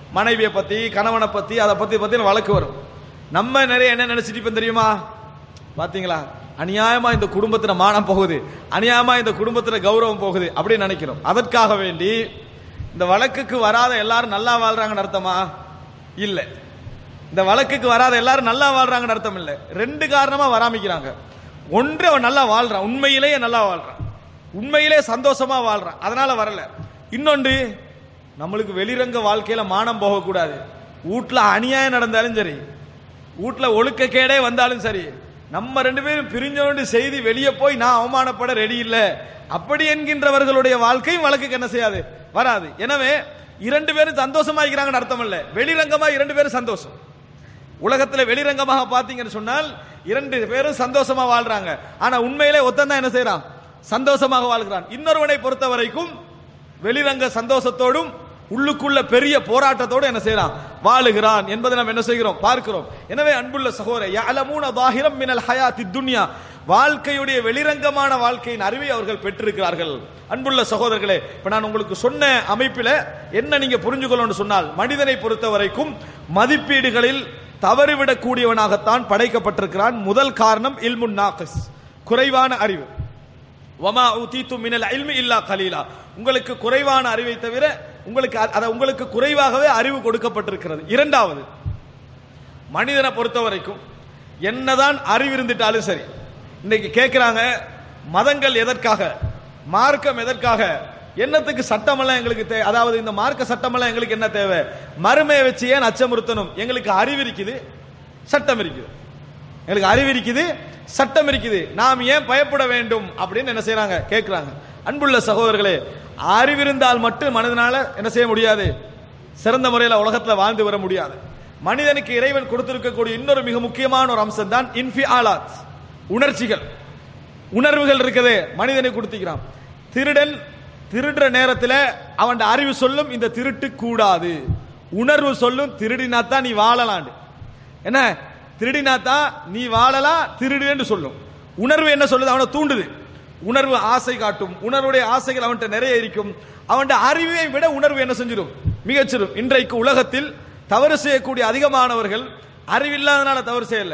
B: மனைவியை பத்தி கணவனை பத்தி அதை பத்தி பத்தி வழக்கு வரும் நம்ம நிறைய என்ன நினைச்சிட்டு இப்ப தெரியுமா பாத்தீங்களா அநியாயமா இந்த குடும்பத்துல மானம் போகுது அநியாயமா இந்த குடும்பத்துல கௌரவம் போகுது அப்படின்னு நினைக்கிறோம் அதற்காக வேண்டி இந்த வழக்குக்கு வராத எல்லாரும் நல்லா வாழ்றாங்கன்னு அர்த்தமா இல்ல இந்த வழக்குக்கு வராத எல்லாரும் நல்லா வாழ்றாங்கன்னு அர்த்தம் இல்ல ரெண்டு காரணமா வராமிக்கிறாங்க ஒன்று அவன் நல்லா வாழ்றான் உண்மையிலேயே நல்லா வாழ்றான் உண்மையிலே சந்தோஷமா வாழ்றான் அதனால வரல இன்னொன்று நம்மளுக்கு வெளிரங்க வாழ்க்கையில மானம் போகக்கூடாது வீட்டுல அநியாயம் நடந்தாலும் சரி வீட்டுல ஒழுக்கக்கேடே வந்தாலும் சரி நம்ம ரெண்டு பேரும் பிரிஞ்சோண்டு செய்தி வெளியே போய் நான் அவமானப்பட ரெடி இல்ல அப்படி என்கின்றவர்களுடைய வாழ்க்கையும் வழக்குக்கு என்ன செய்யாது வராது எனவே இரண்டு பேரும் சந்தோஷமா இருக்கிறாங்கன்னு அர்த்தம் இல்ல வெளிரங்கமா இரண்டு பேரும் சந்தோஷம் உலகத்துல வெளிரங்கமாக பாத்தீங்கன்னு சொன்னால் இரண்டு பேரும் சந்தோஷமா வாழ்றாங்க ஆனா உண்மையிலே ஒத்தன் தான் என்ன செய்யறான் சந்தோஷமாக வாழ்கிறான் இன்னொருவனை பொறுத்த வரைக்கும் வெளிரங்க சந்தோஷத்தோடும் உள்ளுக்குள்ள பெரிய போராட்டத்தோடு என்ன செய்யறான் வாழுகிறான் என்பதை நாம் என்ன செய்கிறோம் பார்க்கிறோம் எனவே அன்புள்ள சகோதர யலமூன தாஹிரம் மினல் ஹயாத்தி துன்யா வாழ்க்கையுடைய வெளிரங்கமான வாழ்க்கையின் அறிவை அவர்கள் பெற்றிருக்கிறார்கள் அன்புள்ள சகோதரர்களே இப்ப நான் உங்களுக்கு சொன்ன அமைப்பில என்ன நீங்க புரிஞ்சுக்கணும்னு சொன்னால் மனிதனை பொறுத்த வரைக்கும் மதிப்பீடுகளில் தவறுவிடக்கூடியவனாகத்தான் படைக்கப்பட்டிருக்கிறான் முதல் காரணம் இல்முன் நாகஸ் குறைவான அறிவு வமா ஊதீத்து மினல் இல்மி இல்லா கலீலா உங்களுக்கு குறைவான அறிவை தவிர உங்களுக்கு அ- அத உங்களுக்கு குறைவாகவே அறிவு கொடுக்கப்பட்டிருக்கிறது இரண்டாவது மனிதனை பொறுத்த வரைக்கும் என்னதான் அறிவு இருந்துட்டாலும் சரி இன்னைக்கு கேட்கிறாங்க மதங்கள் எதற்காக மார்க்கம் எதற்காக என்னத்துக்கு சட்டமெல்லாம் எங்களுக்கு தேவை அதாவது இந்த மார்க்க சட்டமெல்லாம் எங்களுக்கு என்ன தேவை மறுமையை வச்சு ஏன் அச்சமுறுத்தணும் எங்களுக்கு அறிவு இருக்குது சட்டம் இருக்குது எங்களுக்கு அறிவு இருக்குது சட்டம் இருக்குது நாம் ஏன் பயப்பட வேண்டும் அப்படின்னு என்ன செய்றாங்க கேட்கிறாங்க அன்புள்ள சகோதரர்களே அறிவிருந்தால் மட்டும் மனிதனால என்ன செய்ய முடியாது சிறந்த முறையில் உலகத்துல வாழ்ந்து வர முடியாது மனிதனுக்கு இறைவன் கொடுத்திருக்கக்கூடிய இன்னொரு மிக முக்கியமான ஒரு அம்சம் தான் இன்ஃபி ஆலாத் உணர்ச்சிகள் உணர்வுகள் இருக்குது மனிதனை கொடுத்துக்கிறான் திருடன் திருடுற நேரத்தில் அவன் அறிவு சொல்லும் இந்த திருட்டு கூடாது உணர்வு சொல்லும் திருடினாத்தான் நீ வாழலாண்டு என்ன திருடினாத்தான் நீ வாழலாம் திருடுன்னு சொல்லும் உணர்வு என்ன சொல்லுது அவனை தூண்டுது உணர்வு ஆசை காட்டும் உணர்வுடைய ஆசைகள் அவன்கிட்ட நிறைய இருக்கும் அவன்கிட்ட அறிவை விட உணர்வு என்ன செஞ்சிடும் மிகச்சிடும் இன்றைக்கு உலகத்தில் தவறு செய்யக்கூடிய அதிகமானவர்கள் அறிவில்லாதனால தவறு செய்யல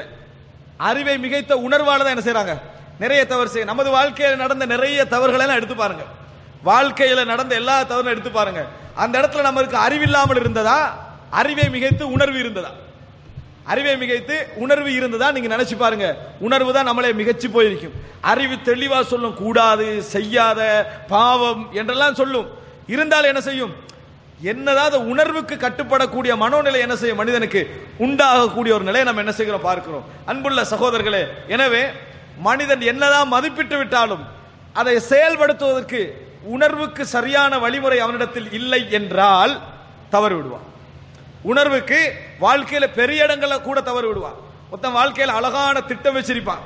B: அறிவை மிகைத்த உணர்வால தான் என்ன செய்றாங்க நிறைய தவறு செய்ய நமது வாழ்க்கையில் நடந்த நிறைய தவறுகளை எல்லாம் எடுத்து பாருங்க வாழ்க்கையில நடந்த எல்லா தவறும் எடுத்து பாருங்க அந்த இடத்துல நமக்கு அறிவில்லாமல் இருந்ததா அறிவை மிகைத்து உணர்வு இருந்ததா அறிவை மிகைத்து உணர்வு இருந்ததா நீங்க நினைச்சு பாருங்க உணர்வு தான் நம்மளை மிகச்சு போயிருக்கும் அறிவு தெளிவா சொல்லும் கூடாது செய்யாத பாவம் என்றெல்லாம் சொல்லும் இருந்தால் என்ன செய்யும் என்னதான் அந்த உணர்வுக்கு கட்டுப்படக்கூடிய மனோநிலை என்ன செய்யும் மனிதனுக்கு உண்டாகக்கூடிய ஒரு நிலையை நம்ம என்ன செய்கிறோம் பார்க்கிறோம் அன்புள்ள சகோதரர்களே எனவே மனிதன் என்னதான் மதிப்பிட்டு விட்டாலும் அதை செயல்படுத்துவதற்கு உணர்வுக்கு சரியான வழிமுறை அவனிடத்தில் இல்லை என்றால் தவறு விடுவான் உணர்வுக்கு வாழ்க்கையில பெரிய இடங்கள்ல கூட தவறு விடுவான் மொத்தம் வாழ்க்கையில அழகான திட்டம் வச்சிருப்பான்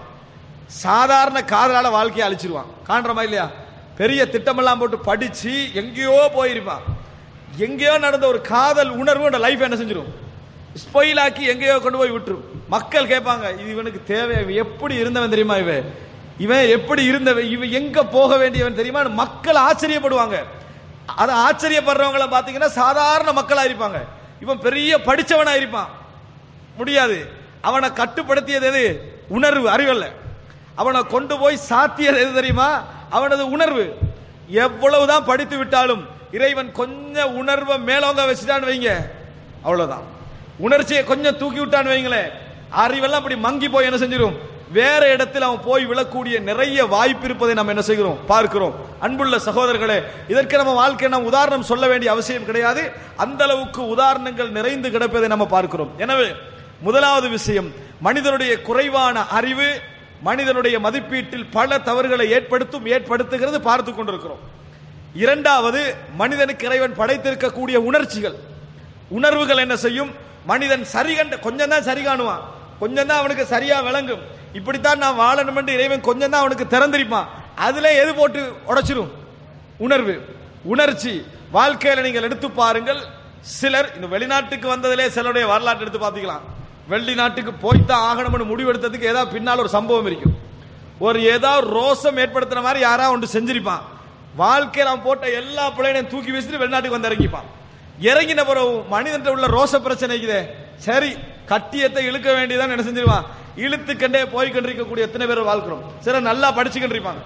B: சாதாரண காதலால வாழ்க்கையை அழிச்சிருவான் காண்றமா இல்லையா பெரிய திட்டமெல்லாம் போட்டு படிச்சு எங்கேயோ போயிருப்பான் எங்கேயோ நடந்த ஒரு காதல் உணர்வு லைஃப் என்ன செஞ்சிரும் ஸ்பொயிலாக்கி எங்கேயோ கொண்டு போய் விட்டுரும் மக்கள் கேட்பாங்க இது இவனுக்கு தேவை இவன் எப்படி இருந்தவன் தெரியுமா இவன் இவன் எப்படி இருந்தவன் இவன் எங்க போக வேண்டியவன் தெரியுமா மக்கள் ஆச்சரியப்படுவாங்க அது ஆச்சரியப்படுறவங்கள பாத்தீங்கன்னா சாதாரண மக்களா இருப்பாங்க இவன் பெரிய படிச்சவனா இருப்பான் முடியாது அவனை கட்டுப்படுத்தியது எது உணர்வு அறிவல்ல அவனை கொண்டு போய் சாத்தியது எது தெரியுமா அவனது உணர்வு எவ்வளவுதான் படித்து விட்டாலும் இறைவன் கொஞ்சம் உணர்வை மேலோங்க வச்சுட்டான்னு வைங்க அவ்வளவுதான் உணர்ச்சியை கொஞ்சம் தூக்கி விட்டான்னு வைங்களேன் அறிவெல்லாம் அப்படி மங்கி போய் என்ன செஞ்சிடும் வேற இடத்தில் அவன் போய் விழக்கூடிய நிறைய வாய்ப்பு இருப்பதை நம்ம என்ன செய்கிறோம் பார்க்கிறோம் அன்புள்ள சகோதரர்களே இதற்கு நம்ம வாழ்க்கை நாம் உதாரணம் சொல்ல வேண்டிய அவசியம் கிடையாது அந்த அளவுக்கு உதாரணங்கள் நிறைந்து கிடப்பதை நம்ம பார்க்கிறோம் எனவே முதலாவது விஷயம் மனிதனுடைய குறைவான அறிவு மனிதனுடைய மதிப்பீட்டில் பல தவறுகளை ஏற்படுத்தும் ஏற்படுத்துகிறது பார்த்து கொண்டிருக்கிறோம் இரண்டாவது மனிதனுக்கு இறைவன் படைத்திருக்கக்கூடிய உணர்ச்சிகள் உணர்வுகள் என்ன செய்யும் மனிதன் சரி கண்ட கொஞ்சம் தான் சரி காணுவான் கொஞ்சம் தான் அவனுக்கு சரியா விளங்கும் இப்படித்தான் நான் வாழணும் என்று இறைவன் கொஞ்சம் தான் அவனுக்கு திறந்திருப்பான் அதுல எது போட்டு உடைச்சிரும் உணர்வு உணர்ச்சி வாழ்க்கையில நீங்கள் எடுத்து பாருங்கள் சிலர் இந்த வெளிநாட்டுக்கு வந்ததிலே சிலருடைய வரலாற்று எடுத்து பார்த்துக்கலாம் வெளிநாட்டுக்கு போய்த்தான் ஆகணும்னு முடிவெடுத்ததுக்கு ஏதாவது பின்னால் ஒரு சம்பவம் இருக்கும் ஒரு ஏதாவது ரோசம் ஏற்படுத்துற மாதிரி யாராவது ஒன்று செஞ்சிருப்பான் வாழ்க்கையில் அவன் போட்ட எல்லா பிள்ளைகளையும் தூக்கி வீசிட்டு வெளிநாட்டுக்கு வந்து இறங்கிப்பான் இறங்கின பிறகு மனிதன் உள்ள ரோச பிரச்சனை இருக்குதே சரி கட்டியத்தை இழுக்க வேண்டியதான் என்ன செஞ்சிருவான் இழுத்துக்கண்டே போய் கொண்டிருக்கக்கூடிய எத்தனை பேர் வாழ்க்கிறோம் சில நல்லா படிச்சுக்கிட்டு இருப்பாங்க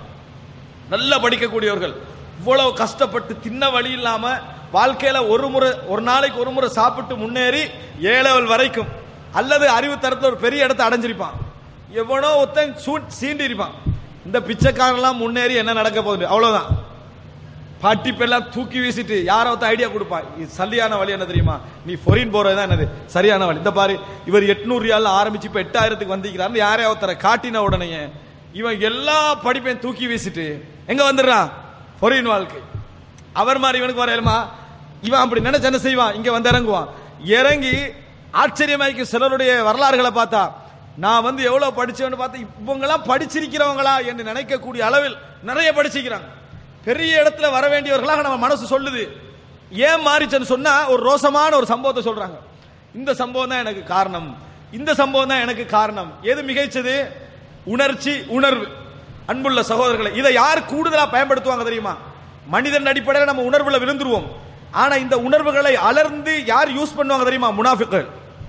B: நல்லா படிக்கக்கூடியவர்கள் இவ்வளவு கஷ்டப்பட்டு தின்ன வழி இல்லாம வாழ்க்கையில ஒரு முறை ஒரு நாளைக்கு ஒரு முறை சாப்பிட்டு முன்னேறி ஏழவல் வரைக்கும் அல்லது அறிவு தரத்துல ஒரு பெரிய இடத்தை அடைஞ்சிருப்பான் எவனோ ஒருத்தன் சூ- சீண்டி இருப்பான் இந்த பிச்சைக்காரெல்லாம் முன்னேறி என்ன நடக்க போகுது அவ்வளவுதான் படிப்பெல்லாம் தூக்கி வீசிட்டு யாரோ ஒருத்தன் ஐடியா கொடுப்பான் இது சரியான வழி என்ன தெரியுமா நீ ஃபொரின் போறது தான் என்னது சரியான வழி இந்த பாரு இவர் எட்நூறு ரியால் ஆரம்பிச்சு இப்ப எட்டாயிரத்துக்கு வந்திருக்கிறார் யாரையா ஒருத்தரை காட்டின உடனே இவன் எல்லா படிப்பையும் தூக்கி வீசிட்டு எங்க வந்துடுறான் ஃபொரின் வாழ்க்கை அவர் மாதிரி இவனுக்கு வரையலுமா இவன் அப்படி நினைச்சு என்ன செய்வான் இங்க வந்து இறங்குவான் இறங்கி ஆச்சரியமாய்க்கு சிலருடைய வரலாறுகளை பார்த்தா நான் வந்து எவ்வளவு படிச்சவன்னு பார்த்து இவங்கெல்லாம் படிச்சிருக்கிறவங்களா என்று நினைக்கக்கூடிய அளவில் நிறைய படிச்சிருக்கிறாங்க பெரிய இடத்துல வர வேண்டியவர்களாக நம்ம மனசு சொல்லுது ஏன் மாறிச்சுன்னு சொன்னா ஒரு ரோசமான ஒரு சம்பவத்தை சொல்றாங்க இந்த சம்பவம் தான் எனக்கு காரணம் இந்த சம்பவம் தான் எனக்கு காரணம் எது மிகைச்சது உணர்ச்சி உணர்வு அன்புள்ள சகோதரர்களை இதை யார் கூடுதலா பயன்படுத்துவாங்க தெரியுமா மனிதன் அடிப்படையில் நம்ம உணர்வுல விழுந்துருவோம் ஆனா இந்த உணர்வுகளை அலர்ந்து யார் யூஸ் பண்ணுவாங்க தெரியுமா முனாஃபிக்கள்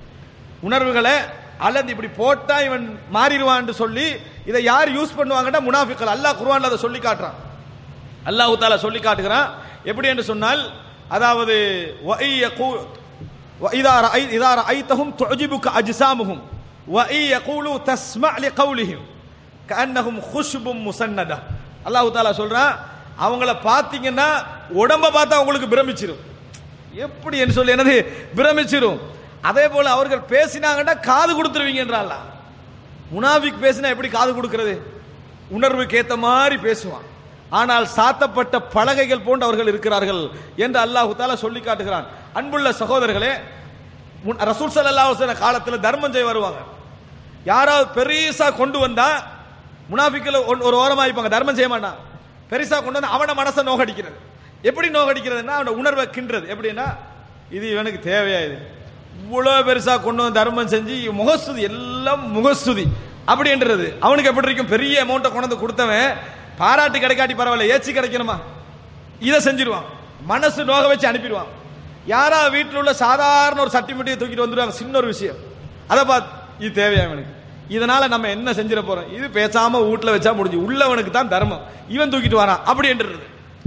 B: உணர்வுகளை அல்லது இப்படி போட்டா இவன் மாறிடுவான்னு சொல்லி இதை யார் யூஸ் பண்ணுவாங்கன்னா முனாஃபிக்கள் அல்லாஹ் குர்ஆன்ல அதை சொல்லி காட்டுறான் அல்லாஹ் தாலா சொல்லி காட்டுகிறான் எப்படி என்று சொன்னால் அதாவது وَإِن يَقُو- وَإِذَا رَأَيْ- إِذَا رَأَيْتَهُمْ تُعْجِبُكَ أَجْسَامُهُمْ وَإِن يَقُولُوا تَسْمَعْ لِقَوْلِهِمْ كَأَنَّهُمْ خُشُبٌ مُسَنَّدَةٌ அல்லாஹ் தாலா சொல்றான் அவங்கள பார்த்தீங்கன்னா உடம்ப பார்த்தா உங்களுக்கு பிரமிச்சிரும் எப்படி என்று சொல்லி என்னது பிரமிச்சிரும் அதே போல அவர்கள் பேசினாங்கன்னா காது கொடுத்துருவீங்கன்றான் அல்லாஹ். முனாபிக் பேசினா எப்படி காது கொடுக்கிறது உணர்வுக்கு ஏத்த மாதிரி பேசுவான் ஆனால் சாத்தப்பட்ட பலகைகள் போன்று அவர்கள் இருக்கிறார்கள் என்று அல்லாஹு தாலா சொல்லி காட்டுகிறான் அன்புள்ள சகோதரர்களே முன்- ரசூல் ஸல்லல்லாஹு அலைஹி வஸல்லம் காலத்துல தர்மம் செய்ய வருவாங்க யாராவது பெருசா கொண்டு வந்தா முனாஃபிக்கள் ஒன்- ஒரு ஓரமா இருப்பாங்க தர்மம் செய்ய மாட்டான் பெருசா கொண்டு வந்து அவன மனசை நோகடிக்கிறது எப்படி நோகடிக்கிறதுன்னா அவன உணர்வை கின்றது எப்படின்னா இது இவனுக்கு தேவையா இது இவ்வளவு பெருசா கொண்டு வந்து தர்மம் செஞ்சு முகஸ்துதி எல்லாம் முகஸ்துதி அப்படின்றது அவனுக்கு எப்படி இருக்கும் பெரிய அமௌண்ட்டை கொண்டு வந்து கொடுத்தவன் பாராட்டு கிடைக்காட்டி பரவாயில்ல ஏச்சி கிடைக்கணுமா இதை செஞ்சிருவான் மனசு நோக வச்சு அனுப்பிடுவான் யாரா வீட்டில் உள்ள சாதாரண ஒரு சர்டிபிகேட் தூக்கிட்டு வந்துருவாங்க சின்ன ஒரு விஷயம் அதை பார்த்து இது தேவையா இவனுக்கு இதனால நம்ம என்ன செஞ்சிட போறோம் இது பேசாம வீட்டுல வச்சா முடிஞ்சு உள்ளவனுக்கு தான் தர்மம் இவன் தூக்கிட்டு வரான் அப்படின்றது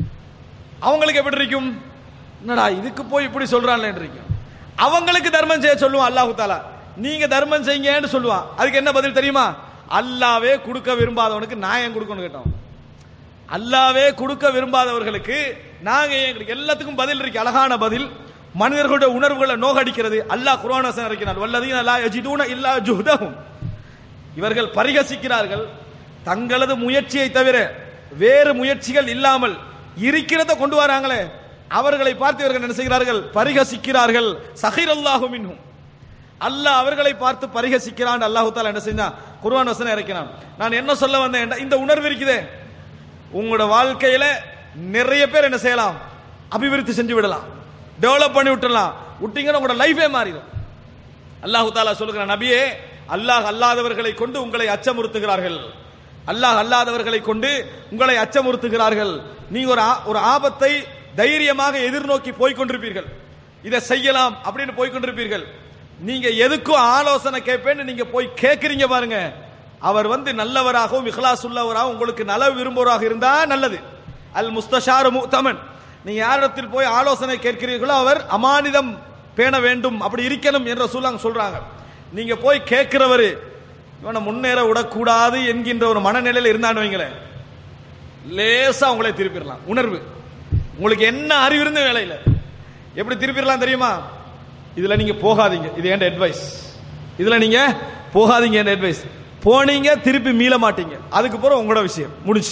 B: அவங்களுக்கு எப்படி இருக்கும் என்னடா இதுக்கு போய் இப்படி சொல்றான்ல இருக்கும் அவங்களுக்கு தர்மம் செய்ய சொல்லுவான் அல்லாஹு தாலா நீங்க தர்மம் செய்யுங்கன்னு சொல்லுவான் அதுக்கு என்ன பதில் தெரியுமா அல்லாவே கொடுக்க விரும்பாதவனுக்கு நான் ஏன் கொடுக்கணும் கேட்டோம் அல்லாவே கொடுக்க விரும்பாதவர்களுக்கு நாங்க ஏன் கொடுக்க- எல்லாத்துக்கும் பதில் இருக்கு அழகான பதில் மனிதர்களுடைய உணர்வுகளை நோகடிக்கிறது அல்லாஹ் குர்ஆன் வசனம் இருக்கிறான் வல்லதீன லா யஜிதூன இல்லா ஜுஹதஹும் இவர்கள் பரிகசிக்கிறார்கள் தங்களது முயற்சியை தவிர வேறு முயற்சிகள் இல்லாமல் இருக்கிறத கொண்டு வராங்களே அவர்களை பார்த்து இவர்கள் என்ன செய்கிறார்கள் பரிகசிக்கிறார்கள் சஹிர் அல்லாஹு மின்ஹும் அல்லாஹ் அவர்களை பார்த்து பரிகசிக்கிறான் அல்லாஹு தாலா என்ன செஞ்சான் குர்ஆன் வசனம் இறக்கினான் நான் என்ன சொல்ல வந்தேன் என்றா, இந்த உணர்வு இருக்குதே உங்களோட வாழ்க்கையில நிறைய பேர் என்ன செய்யலாம் அபிவிருத்தி செஞ்சு விடலாம் டெவலப் பண்ணி விட்டுடலாம் விட்டீங்கன்னா உங்களோட லைஃபே மாறிடும் அல்லாஹு தாலா சொல்லுகிற நபியே அல்லாஹ் அல்லாதவர்களை கொண்டு உங்களை அச்சமுறுத்துகிறார்கள் அல்லாஹ் அல்லாதவர்களை கொண்டு உங்களை அச்சமுறுத்துகிறார்கள் நீங்க ஒரு ஆ- ஒரு ஆபத்தை தைரியமாக எதிர்நோக்கி போய் கொண்டிருப்பீர்கள் இதை செய்யலாம் அப்படின்னு போய் கொண்டிருப்பீர்கள் நீங்க எதுக்கும் ஆலோசனை கேட்பேன்னு நீங்க போய் கேட்கறீங்க பாருங்க அவர் வந்து நல்லவராகவும் இஹ்லாஸ் உள்ளவராகவும் உங்களுக்கு நலவு விரும்புவராக இருந்தா நல்லது அல் முஸ்தஷாரு முத்தமன் நீங்க யாரிடத்தில் போய் ஆலோசனை கேட்கிறீர்களோ அவர் அமானிதம் பேண வேண்டும் அப்படி இருக்கணும் என்ற சூழலாங்க சொல்றாங்க நீங்க போய் கேட்கிறவரு இவனை முன்னேற விடக்கூடாது என்கின்ற ஒரு மனநிலையில் இருந்தான்னு வைங்களேன் லேசா உங்களை திருப்பிடலாம் உணர்வு உங்களுக்கு என்ன அறிவு இருந்த வேலையில எப்படி திருப்பிடலாம் தெரியுமா இதுல நீங்க போகாதீங்க இது என் அட்வைஸ் இதுல நீங்க போகாதீங்க என் அட்வைஸ் போனீங்க திருப்பி மீள மாட்டீங்க அதுக்கு பிறகு உங்களோட விஷயம் முடிச்சு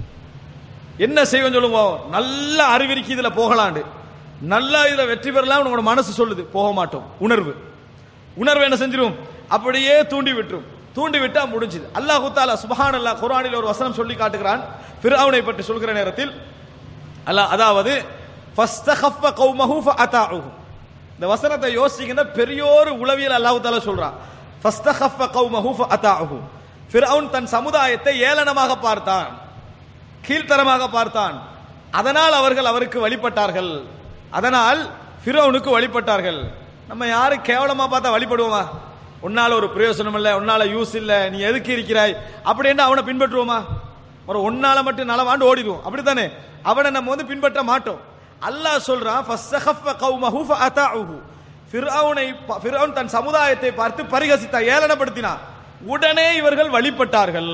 B: என்ன செய்வேன் சொல்லுவோம் நல்ல அறிவிற்கு இதுல போகலாண்டு நல்லா இதுல வெற்றி பெறலாம் உங்களோட மனசு சொல்லுது போக மாட்டோம் உணர்வு உணர்வு என்ன செஞ்சிரும் அப்படியே தூண்டி விட்டுரும் தூண்டி விட்டா முடிஞ்சுது அல்லாஹ் தாலா சுபஹான் அல்லாஹ் குர்ஆனில் ஒரு வசனம் சொல்லி காட்டுகிறான் ஃபிர்அவுனை பற்றி சொல்கிற நேரத்தில் அல்லாஹ் அதாவது ஃபஸ்தகஃப கௌமஹு ஃபஅதாஉஹு இந்த வசனத்தை யோசிங்கன்னா பெரியோரு உளவியல் அல்லாஹ் தாலா சொல்றான் ஃபஸ்தகஃப கௌமஹு ஃபஅதாஉஹு ஃபிர்அவுன் தன் சமுதாயத்தை ஏளனமாக பார்த்தான் கீழ்த்தரமாக பார்த்தான் அதனால் அவர்கள் அவருக்கு வழிபட்டார்கள் அதனால் ஃபிரௌனுக்கு வழிபட்டார்கள் நம்ம யாரும் கேவலமா பார்த்தா வழிபடுவோமா உன்னால ஒரு பிரயோசனம் இல்ல உன்னால யூஸ் இல்ல நீ எதுக்கு இருக்கிறாய் அப்படின்னு அவனை பின்பற்றுவோமா ஒரு ஒன்னால மட்டும் நலவாண்டு ஓடிடுவோம் அப்படித்தானே அவனை நம்ம வந்து பின்பற்ற மாட்டோம் அல்லாஹ் சொல்றான் ஃபஸ்ஸஹஃப கௌமஹு ஃபஅதாஉஹு ஃபிர்அவுனை ப- ஃபிர்அவுன் தன் சமுதாயத்தை பார்த்து பரிகசித்தான் ஏளனப்படுத்தினான் உடனே இவர்கள் வழிபட்டார்கள்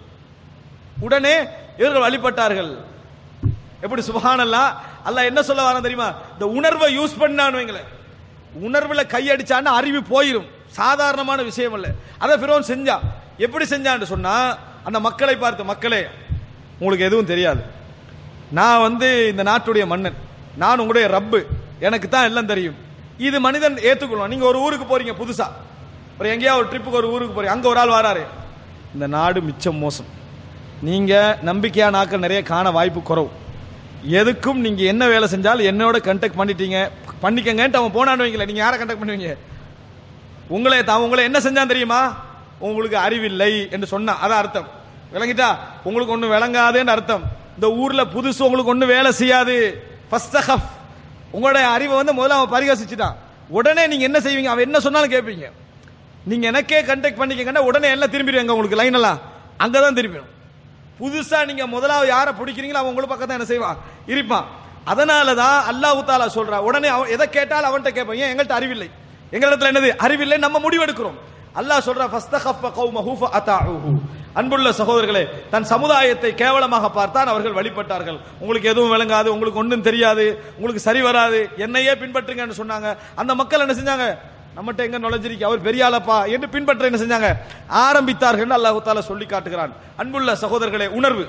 B: உடனே இவர்கள் வழிபட்டார்கள் எப்படி சுபஹானல்லா அல்லாஹ் என்ன சொல்ல வரான் தெரியுமா இந்த உணர்வை யூஸ் பண்ணான்னு வைங்களேன் உணர்வுல கையடிச்சான்னா அறிவு போயிடும் சாதாரணமான விஷயம் இல்ல அதை ஃபிரோன் செஞ்சான் எப்படி செஞ்சான்னு சொன்னா அந்த மக்களை பார்த்து மக்களே உங்களுக்கு எதுவும் தெரியாது நான் வந்து இந்த நாட்டுடைய மன்னன் நான் உங்களுடைய ரப்பு எனக்கு தான் எல்லாம் தெரியும் இது மனிதன் ஏத்துக்கொள்ளும் நீங்க ஒரு ஊருக்கு போறீங்க புதுசா ஒரு எங்கேயா ஒரு ட்ரிப்புக்கு ஒரு ஊருக்கு போறீங்க அங்க ஒரு ஆள் வராரு இந்த நாடு மிச்சம் மோசம் நீங்க நம்பிக்கையான ஆட்கள் நிறைய காண வாய்ப்பு குறவு எதுக்கும் நீங்க என்ன வேலை செஞ்சாலும் என்னோட கண்டக்ட் பண்ணிட்டீங்க பண்ணிக்கங்கன்ட்டு அவன் போனான்னு வைங்களேன் நீங்க யாரை கண்டக்ட் பண்ணுவீங்க உங்களை தான் உங்களை என்ன செஞ்சான் தெரியுமா உங்களுக்கு அறிவில்லை என்று சொன்னா அதான் அர்த்தம் விளங்கிட்டா உங்களுக்கு ஒண்ணு விளங்காதுன்னு அர்த்தம் இந்த ஊர்ல புதுசு உங்களுக்கு ஒண்ணு வேலை செய்யாது ஃபர்ஸ்ட் ஹஃப் உங்களுடைய அறிவை வந்து முதல்ல அவன் பரிகாசிச்சுட்டான் உடனே நீங்க என்ன செய்வீங்க அவன் என்ன சொன்னாலும் கேட்பீங்க நீங்க எனக்கே கண்டக்ட் பண்ணிக்கங்கன்னா உடனே எல்லாம் திரும்பிடுவீங்க உங்களுக்கு லைன் எல்லாம் அங்கதான் திரும்பிடும் புதுசா நீங்க முதலாவது யாரை பிடிக்கிறீங்களோ அவன் உங்களுக்கு பக்கத்துல என்ன செய்வான் இருப்பான் அதனால தான் அல்லாஹ் தாலா சொல்றா உடனே அவன் எதை கேட்டாலும் அவன்கிட்ட கேட்பான் ஏன் எங்கள்கிட்ட அறிவில்லை எங்களிடத்துல என்னது அறிவில்லை நம்ம முடிவெடுக்கிறோம் அல்லாஹ் சொல்றா ஃபஸ்தகஃப கௌமஹு ஃபஅதாஉஹு அன்புள்ள சகோதரர்களே தன் சமுதாயத்தை கேவலமாக பார்த்தான் அவர்கள் வழிபட்டார்கள் உங்களுக்கு எதுவும் விளங்காது உங்களுக்கு ஒன்றும் தெரியாது உங்களுக்கு சரி வராது என்னையே பின்பற்றுங்கன்னு சொன்னாங்க அந்த மக்கள் என்ன செஞ்சாங்க நம்மகிட்ட எங்க நுழைஞ்சிருக்கு அவர் பெரிய ஆளப்பா என்று பின்பற்ற என்ன செஞ்சாங்க ஆரம்பித்தார்கள் அல்லாஹு தாலா சொல்லி காட்டுகிறான் அன்புள்ள சகோதரர்களே உணர்வு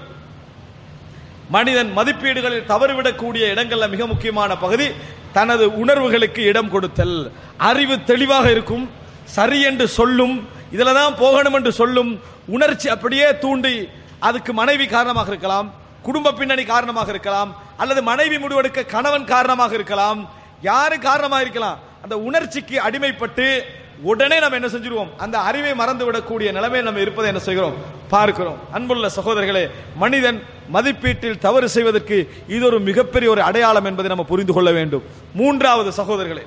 B: மனிதன் மதிப்பீடுகளில் தவறுவிடக்கூடிய இடங்கள்ல மிக முக்கியமான பகுதி தனது உணர்வுகளுக்கு இடம் கொடுத்தல் அறிவு தெளிவாக இருக்கும் சரி என்று சொல்லும் இதுல தான் போகணும் என்று சொல்லும் உணர்ச்சி அப்படியே தூண்டி அதுக்கு மனைவி காரணமாக இருக்கலாம் குடும்ப பின்னணி காரணமாக இருக்கலாம் அல்லது மனைவி முடிவெடுக்க கணவன் காரணமாக இருக்கலாம் யாரு காரணமாக இருக்கலாம் அந்த உணர்ச்சிக்கு அடிமைப்பட்டு உடனே நம்ம என்ன செஞ்சிருவோம் அந்த அறிவை மறந்து விடக்கூடிய நிலைமையில் நம்ம இருப்பதை என்ன செய்கிறோம் பார்க்கிறோம் அன்புள்ள சகோதரர்களே மனிதன் மதிப்பீட்டில் தவறு செய்வதற்கு இது ஒரு மிகப்பெரிய ஒரு அடையாளம் என்பதை நம்ம புரிந்து கொள்ள வேண்டும் மூன்றாவது சகோதரர்களே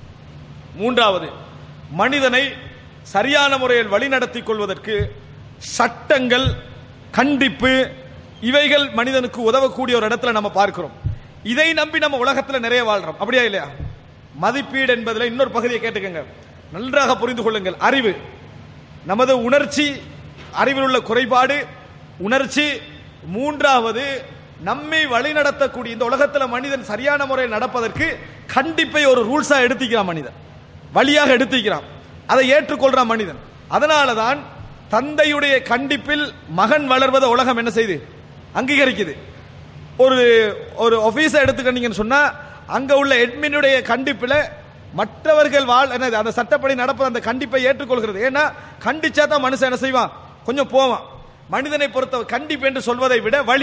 B: மூன்றாவது மனிதனை சரியான முறையில் வழிநடத்திக் கொள்வதற்கு சட்டங்கள் கண்டிப்பு இவைகள் மனிதனுக்கு உதவக்கூடிய ஒரு இடத்துல நம்ம பார்க்கிறோம் இதை நம்பி நம்ம உலகத்துல நிறைய வாழ்றோம் அப்படியா இல்லையா மதிப்பீடு என்பதுல இன்னொரு பகுதியை கேட்டுக்கங்க நன்றாக புரிந்து கொள்ளுங்கள் அறிவு நமது உணர்ச்சி அறிவில் உள்ள குறைபாடு உணர்ச்சி மூன்றாவது நம்மை வழிநடத்தக்கூடிய இந்த உலகத்துல மனிதன் சரியான முறையில் நடப்பதற்கு கண்டிப்பை ஒரு ரூல்ஸா எடுத்துக்கிறான் மனிதன் வழியாக எடுத்துக்கிறான் அதை ஏற்றுக்கொள்றான் மனிதன் அதனாலதான் தந்தையுடைய கண்டிப்பில் மகன் வளர்வதை உலகம் என்ன செய்யுது அங்கீகரிக்குது ஒரு ஒரு ஆபீஸை எடுத்துக்கிட்டீங்கன்னு சொன்னா அங்க உள்ள எட்மினுடைய கண்டிப்புல மற்றவர்கள் வாழ் என்னது அந்த சட்டப்படி நடப்பது அந்த கண்டிப்பை ஏற்றுக்கொள்கிறது ஏன்னா கண்டிச்சா தான் மனுஷன் என்ன செய்வான் கொஞ்சம் போவான் மனிதனை பொறுத்த கண்டிப்பு என்று சொல்வதை விட வழி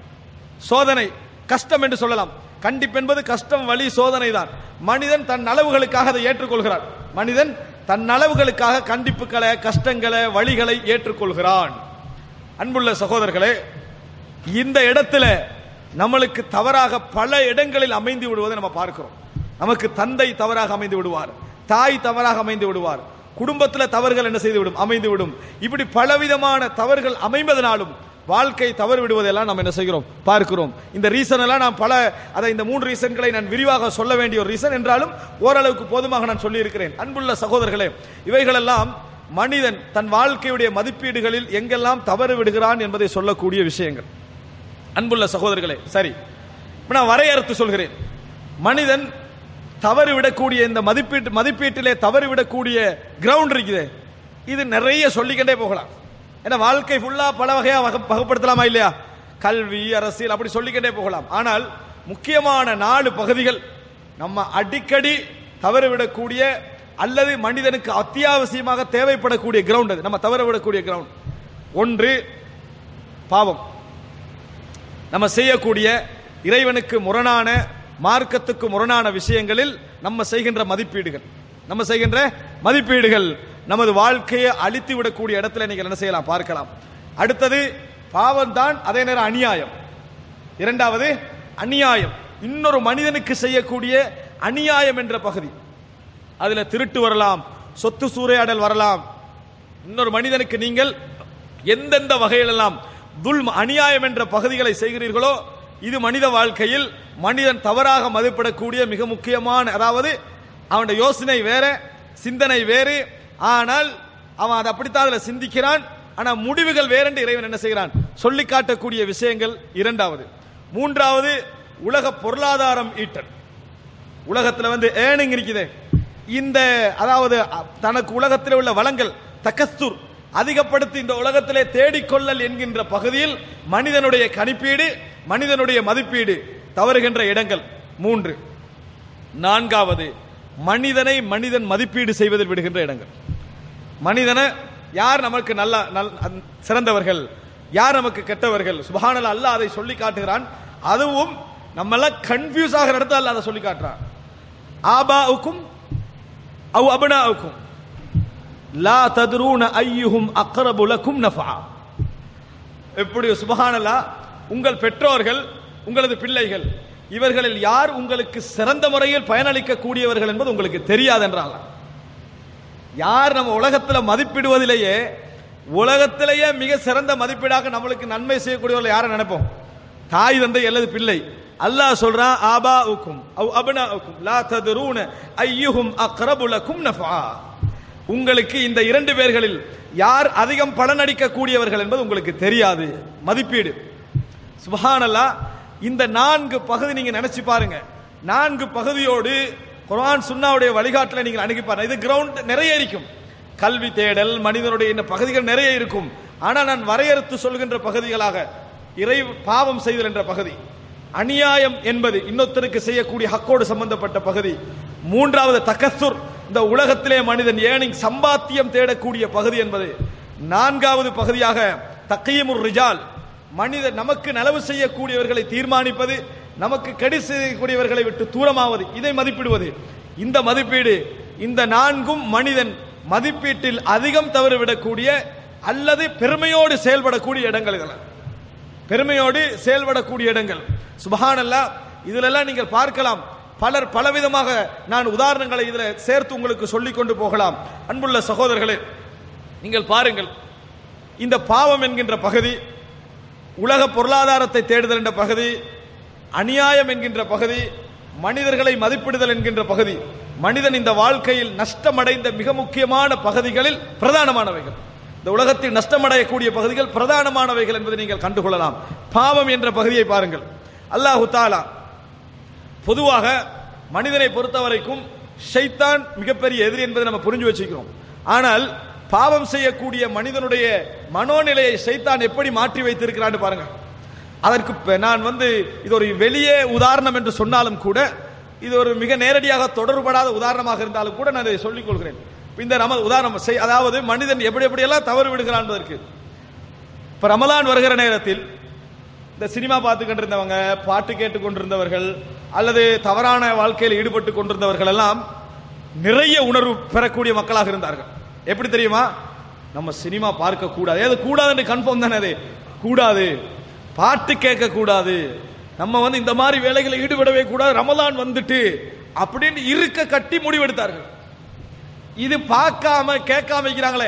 B: சோதனை கஷ்டம் என்று சொல்லலாம் கண்டிப்பு என்பது கஷ்டம் வழி சோதனை தான் மனிதன் தன் நலவுகளுக்காக அதை ஏற்றுக்கொள்கிறான் மனிதன் தன் நலவுகளுக்காக கண்டிப்புகளை கஷ்டங்களை வழிகளை ஏற்றுக்கொள்கிறான் அன்புள்ள சகோதரர்களே இந்த இடத்துல நம்மளுக்கு தவறாக பல இடங்களில் அமைந்து விடுவதை நம்ம பார்க்கிறோம் நமக்கு தந்தை தவறாக அமைந்து விடுவார் தாய் தவறாக அமைந்து விடுவார் குடும்பத்தில் தவறுகள் என்ன செய்து விடும் அமைந்து விடும் இப்படி பலவிதமான தவறுகள் அமைவதனாலும் வாழ்க்கை தவறு விடுவதெல்லாம் நாம் என்ன செய்கிறோம் பார்க்கிறோம் இந்த ரீசன் எல்லாம் நான் பல அதை இந்த மூன்று ரீசன்களை நான் விரிவாக சொல்ல வேண்டிய ஒரு ரீசன் என்றாலும் ஓரளவுக்கு போதுமாக நான் சொல்லி இருக்கிறேன் அன்புள்ள சகோதரர்களே இவைகளெல்லாம் மனிதன் தன் வாழ்க்கையுடைய மதிப்பீடுகளில் எங்கெல்லாம் தவறு விடுகிறான் என்பதை சொல்லக்கூடிய விஷயங்கள் அன்புள்ள சகோதரர்களே சரி இப்ப நான் வரையறுத்து சொல்கிறேன் மனிதன் தவறு விடக்கூடிய இந்த மதிப்பீட்டு மதிப்பீட்டிலே தவறு விடக்கூடிய கிரவுண்ட் இருக்குது இது நிறைய சொல்லிக்கிட்டே போகலாம் ஏன்னா வாழ்க்கை ஃபுல்லா பல வகையா வக- வகைப்படுத்தலாமா இல்லையா கல்வி அரசியல் அப்படி சொல்லிக்கிட்டே போகலாம் ஆனால் முக்கியமான நாலு பகுதிகள் நம்ம அடிக்கடி தவறு விடக்கூடிய அல்லது மனிதனுக்கு அத்தியாவசியமாக தேவைப்படக்கூடிய கிரவுண்ட் அது நம்ம தவற விடக்கூடிய கிரவுண்ட் ஒன்று பாவம் நம்ம செய்யக்கூடிய இறைவனுக்கு முரணான மார்க்கத்துக்கு முரணான விஷயங்களில் நம்ம செய்கின்ற மதிப்பீடுகள் நம்ம செய்கின்ற மதிப்பீடுகள் நமது வாழ்க்கையை அழித்து விடக்கூடிய இடத்துல நீங்கள் என்ன செய்யலாம் பார்க்கலாம் அடுத்தது பாவம் தான் அதே நேரம் அநியாயம் இரண்டாவது அநியாயம் இன்னொரு மனிதனுக்கு செய்யக்கூடிய அநியாயம் என்ற பகுதி அதுல திருட்டு வரலாம் சொத்து சூறையாடல் வரலாம் இன்னொரு மனிதனுக்கு நீங்கள் எந்தெந்த வகையிலெல்லாம் துல் அநியாயம் என்ற பகுதிகளை செய்கிறீர்களோ இது மனித வாழ்க்கையில் மனிதன் தவறாக மதிப்பிடக்கூடிய மிக முக்கியமான அதாவது அவனுடைய யோசனை வேற சிந்தனை வேறு ஆனால் அவன் அதை அப்படித்தான் அதில் சிந்திக்கிறான் ஆனா முடிவுகள் வேறென்று இறைவன் என்ன செய்கிறான் சொல்லி காட்டக்கூடிய விஷயங்கள் இரண்டாவது மூன்றாவது உலக பொருளாதாரம் ஈட்டல் உலகத்துல வந்து ஏர்னிங் இருக்குது இந்த அதாவது அ- தனக்கு உலகத்தில் உள்ள வளங்கள் தக்கஸ்துர் அதிகப்படுத்தி இந்த உலகத்திலே தேடிக்கொள்ளல் என்கின்ற பகுதியில் மனிதனுடைய கணிப்பீடு மனிதனுடைய மதிப்பீடு தவறுகின்ற இடங்கள் மூன்று நான்காவது மனிதனை மனிதன் மதிப்பீடு செய்வதில் விடுகின்ற இடங்கள் மனிதனை யார் நமக்கு நல்ல நல் அந்- சிறந்தவர்கள் யார் நமக்கு கெட்டவர்கள் சுபஹானல்ல அல்லாஹ் அதை சொல்லி காட்டுகிறான் அதுவும் நம்ம எல்லாம் கன்ஃபியூஸ் ஆகிற இடத்துல அல்லாஹ் அதை சொல்லி காட்டுறான் ஆபாவுக்கும் அவ் அபனாவுக்கும் லா தத்ரூன ஐயுஹும் அக்ரபு லக்கும் நஃபா எப்படி சுபஹானல்லா உங்கள் பெற்றோர்கள் உங்களது பிள்ளைகள் இவர்களில் யார் உங்களுக்கு சிறந்த முறையில் பயனளிக்க கூடியவர்கள் என்பது உங்களுக்கு தெரியாது என்றால் யார் நம்ம உலகத்துல மதிப்பிடுவதிலேயே உலகத்திலேயே மிக சிறந்த மதிப்பீடாக நம்மளுக்கு நன்மை செய்யக்கூடியவர்கள் யாரை நினைப்போம் தாய் தந்தை அல்லது பிள்ளை அல்லாஹ் சொல்றான் ஆபா உக்கும் அவ் அபனா உக்கும் லா ததுரூன ஐயுஹும் அக்ரபு லக்கும் நஃபா உங்களுக்கு இந்த இரண்டு பேர்களில் யார் அதிகம் பலனடிக்க கூடியவர்கள் என்பது உங்களுக்கு தெரியாது மதிப்பீடு சுபஹானல்லா இந்த நான்கு பகுதி நீங்க நினைச்சு பாருங்க நான்கு பகுதியோடு குர்ஆன் சுன்னாவுடைய வழிகாட்டலை நீங்கள் அணுகி பாருங்க இது கிரவுண்ட் நிறைய இருக்கும் கல்வி தேடல் மனிதனுடைய இந்த பகுதிகள் நிறைய இருக்கும் ஆனா நான் வரையறுத்து சொல்கின்ற பகுதிகளாக இறை பாவம் செய்தல் என்ற பகுதி அநியாயம் என்பது இன்னொருத்தருக்கு செய்யக்கூடிய ஹக்கோடு சம்பந்தப்பட்ட பகுதி மூன்றாவது தக்கசுர் இந்த உலகத்திலே மனிதன் ஏனிங் சம்பாத்தியம் தேடக்கூடிய பகுதி என்பது நான்காவது பகுதியாக தக்கையமுர் ரிஜால் மனித நமக்கு நலவு செய்யக்கூடியவர்களை தீர்மானிப்பது நமக்கு கெடு செய்யக்கூடியவர்களை விட்டு தூரமாவது இதை மதிப்பிடுவது இந்த மதிப்பீடு இந்த நான்கும் மனிதன் மதிப்பீட்டில் அதிகம் தவறுவிடக்கூடிய அல்லது பெருமையோடு செயல்படக்கூடிய இடங்கள் இதெல்லாம் பெருமையோடு செயல்படக்கூடிய இடங்கள் சுபஹானல்லா இதிலெல்லாம் நீங்கள் பார்க்கலாம் பலர் பலவிதமாக நான் உதாரணங்களை இதில் சேர்த்து உங்களுக்கு சொல்லிக் கொண்டு போகலாம் அன்புள்ள சகோதரர்களே நீங்கள் பாருங்கள் இந்த பாவம் என்கின்ற பகுதி உலக பொருளாதாரத்தை தேடுதல் என்ற பகுதி அநியாயம் என்கின்ற பகுதி மனிதர்களை மதிப்பிடுதல் என்கின்ற பகுதி மனிதன் இந்த வாழ்க்கையில் நஷ்டமடைந்த மிக முக்கியமான பகுதிகளில் பிரதானமானவைகள் இந்த உலகத்தில் நஷ்டமடையக்கூடிய பகுதிகள் பிரதானமானவைகள் என்பதை நீங்கள் கண்டுகொள்ளலாம் பாவம் என்ற பகுதியை பாருங்கள் அல்லாஹு தாலா பொதுவாக மனிதனை பொறுத்தவரைக்கும் ஷைத்தான் மிகப்பெரிய எதிரி என்பதை நம்ம புரிஞ்சு வச்சுக்கிறோம் ஆனால் பாவம் செய்யக்கூடிய மனிதனுடைய மனோநிலையை ஷைத்தான் எப்படி மாற்றி வைத்திருக்கிறான்னு பாருங்க அதற்கு ப- நான் வந்து இது ஒரு வெளியே உதாரணம் என்று சொன்னாலும் கூட இது ஒரு மிக நேரடியாக தொடர்படாத உதாரணமாக இருந்தாலும் கூட நான் இதை சொல்லிக் கொள்கிறேன் இப்ப இந்த ரம உதாரணம் செய்- அதாவது மனிதன் எப்படி எப்படியெல்லாம் தவறு விடுகிறான் என்பதற்கு இப்ப ரமலான் வருகிற நேரத்தில் இந்த சினிமா பார்த்து கொண்டிருந்தவங்க பாட்டு கேட்டு கொண்டிருந்தவர்கள் அல்லது தவறான வாழ்க்கையில் ஈடுபட்டு கொண்டிருந்தவர்கள் எல்லாம் நிறைய உணர்வு பெறக்கூடிய மக்களாக இருந்தார்கள் எப்படி தெரியுமா நம்ம சினிமா பார்க்க கூடாது அது கூடாதுன்னு கன்ஃபார்ம் தானே அது கூடாது பாட்டு கேட்க கூடாது நம்ம வந்து இந்த மாதிரி வேலைகளை ஈடுபடவே கூடாது ரமலான் வந்துட்டு அப்படின்னு இருக்க கட்டி முடிவெடுத்தார்கள் இது பார்க்காம கேட்காம இருக்கிறாங்களே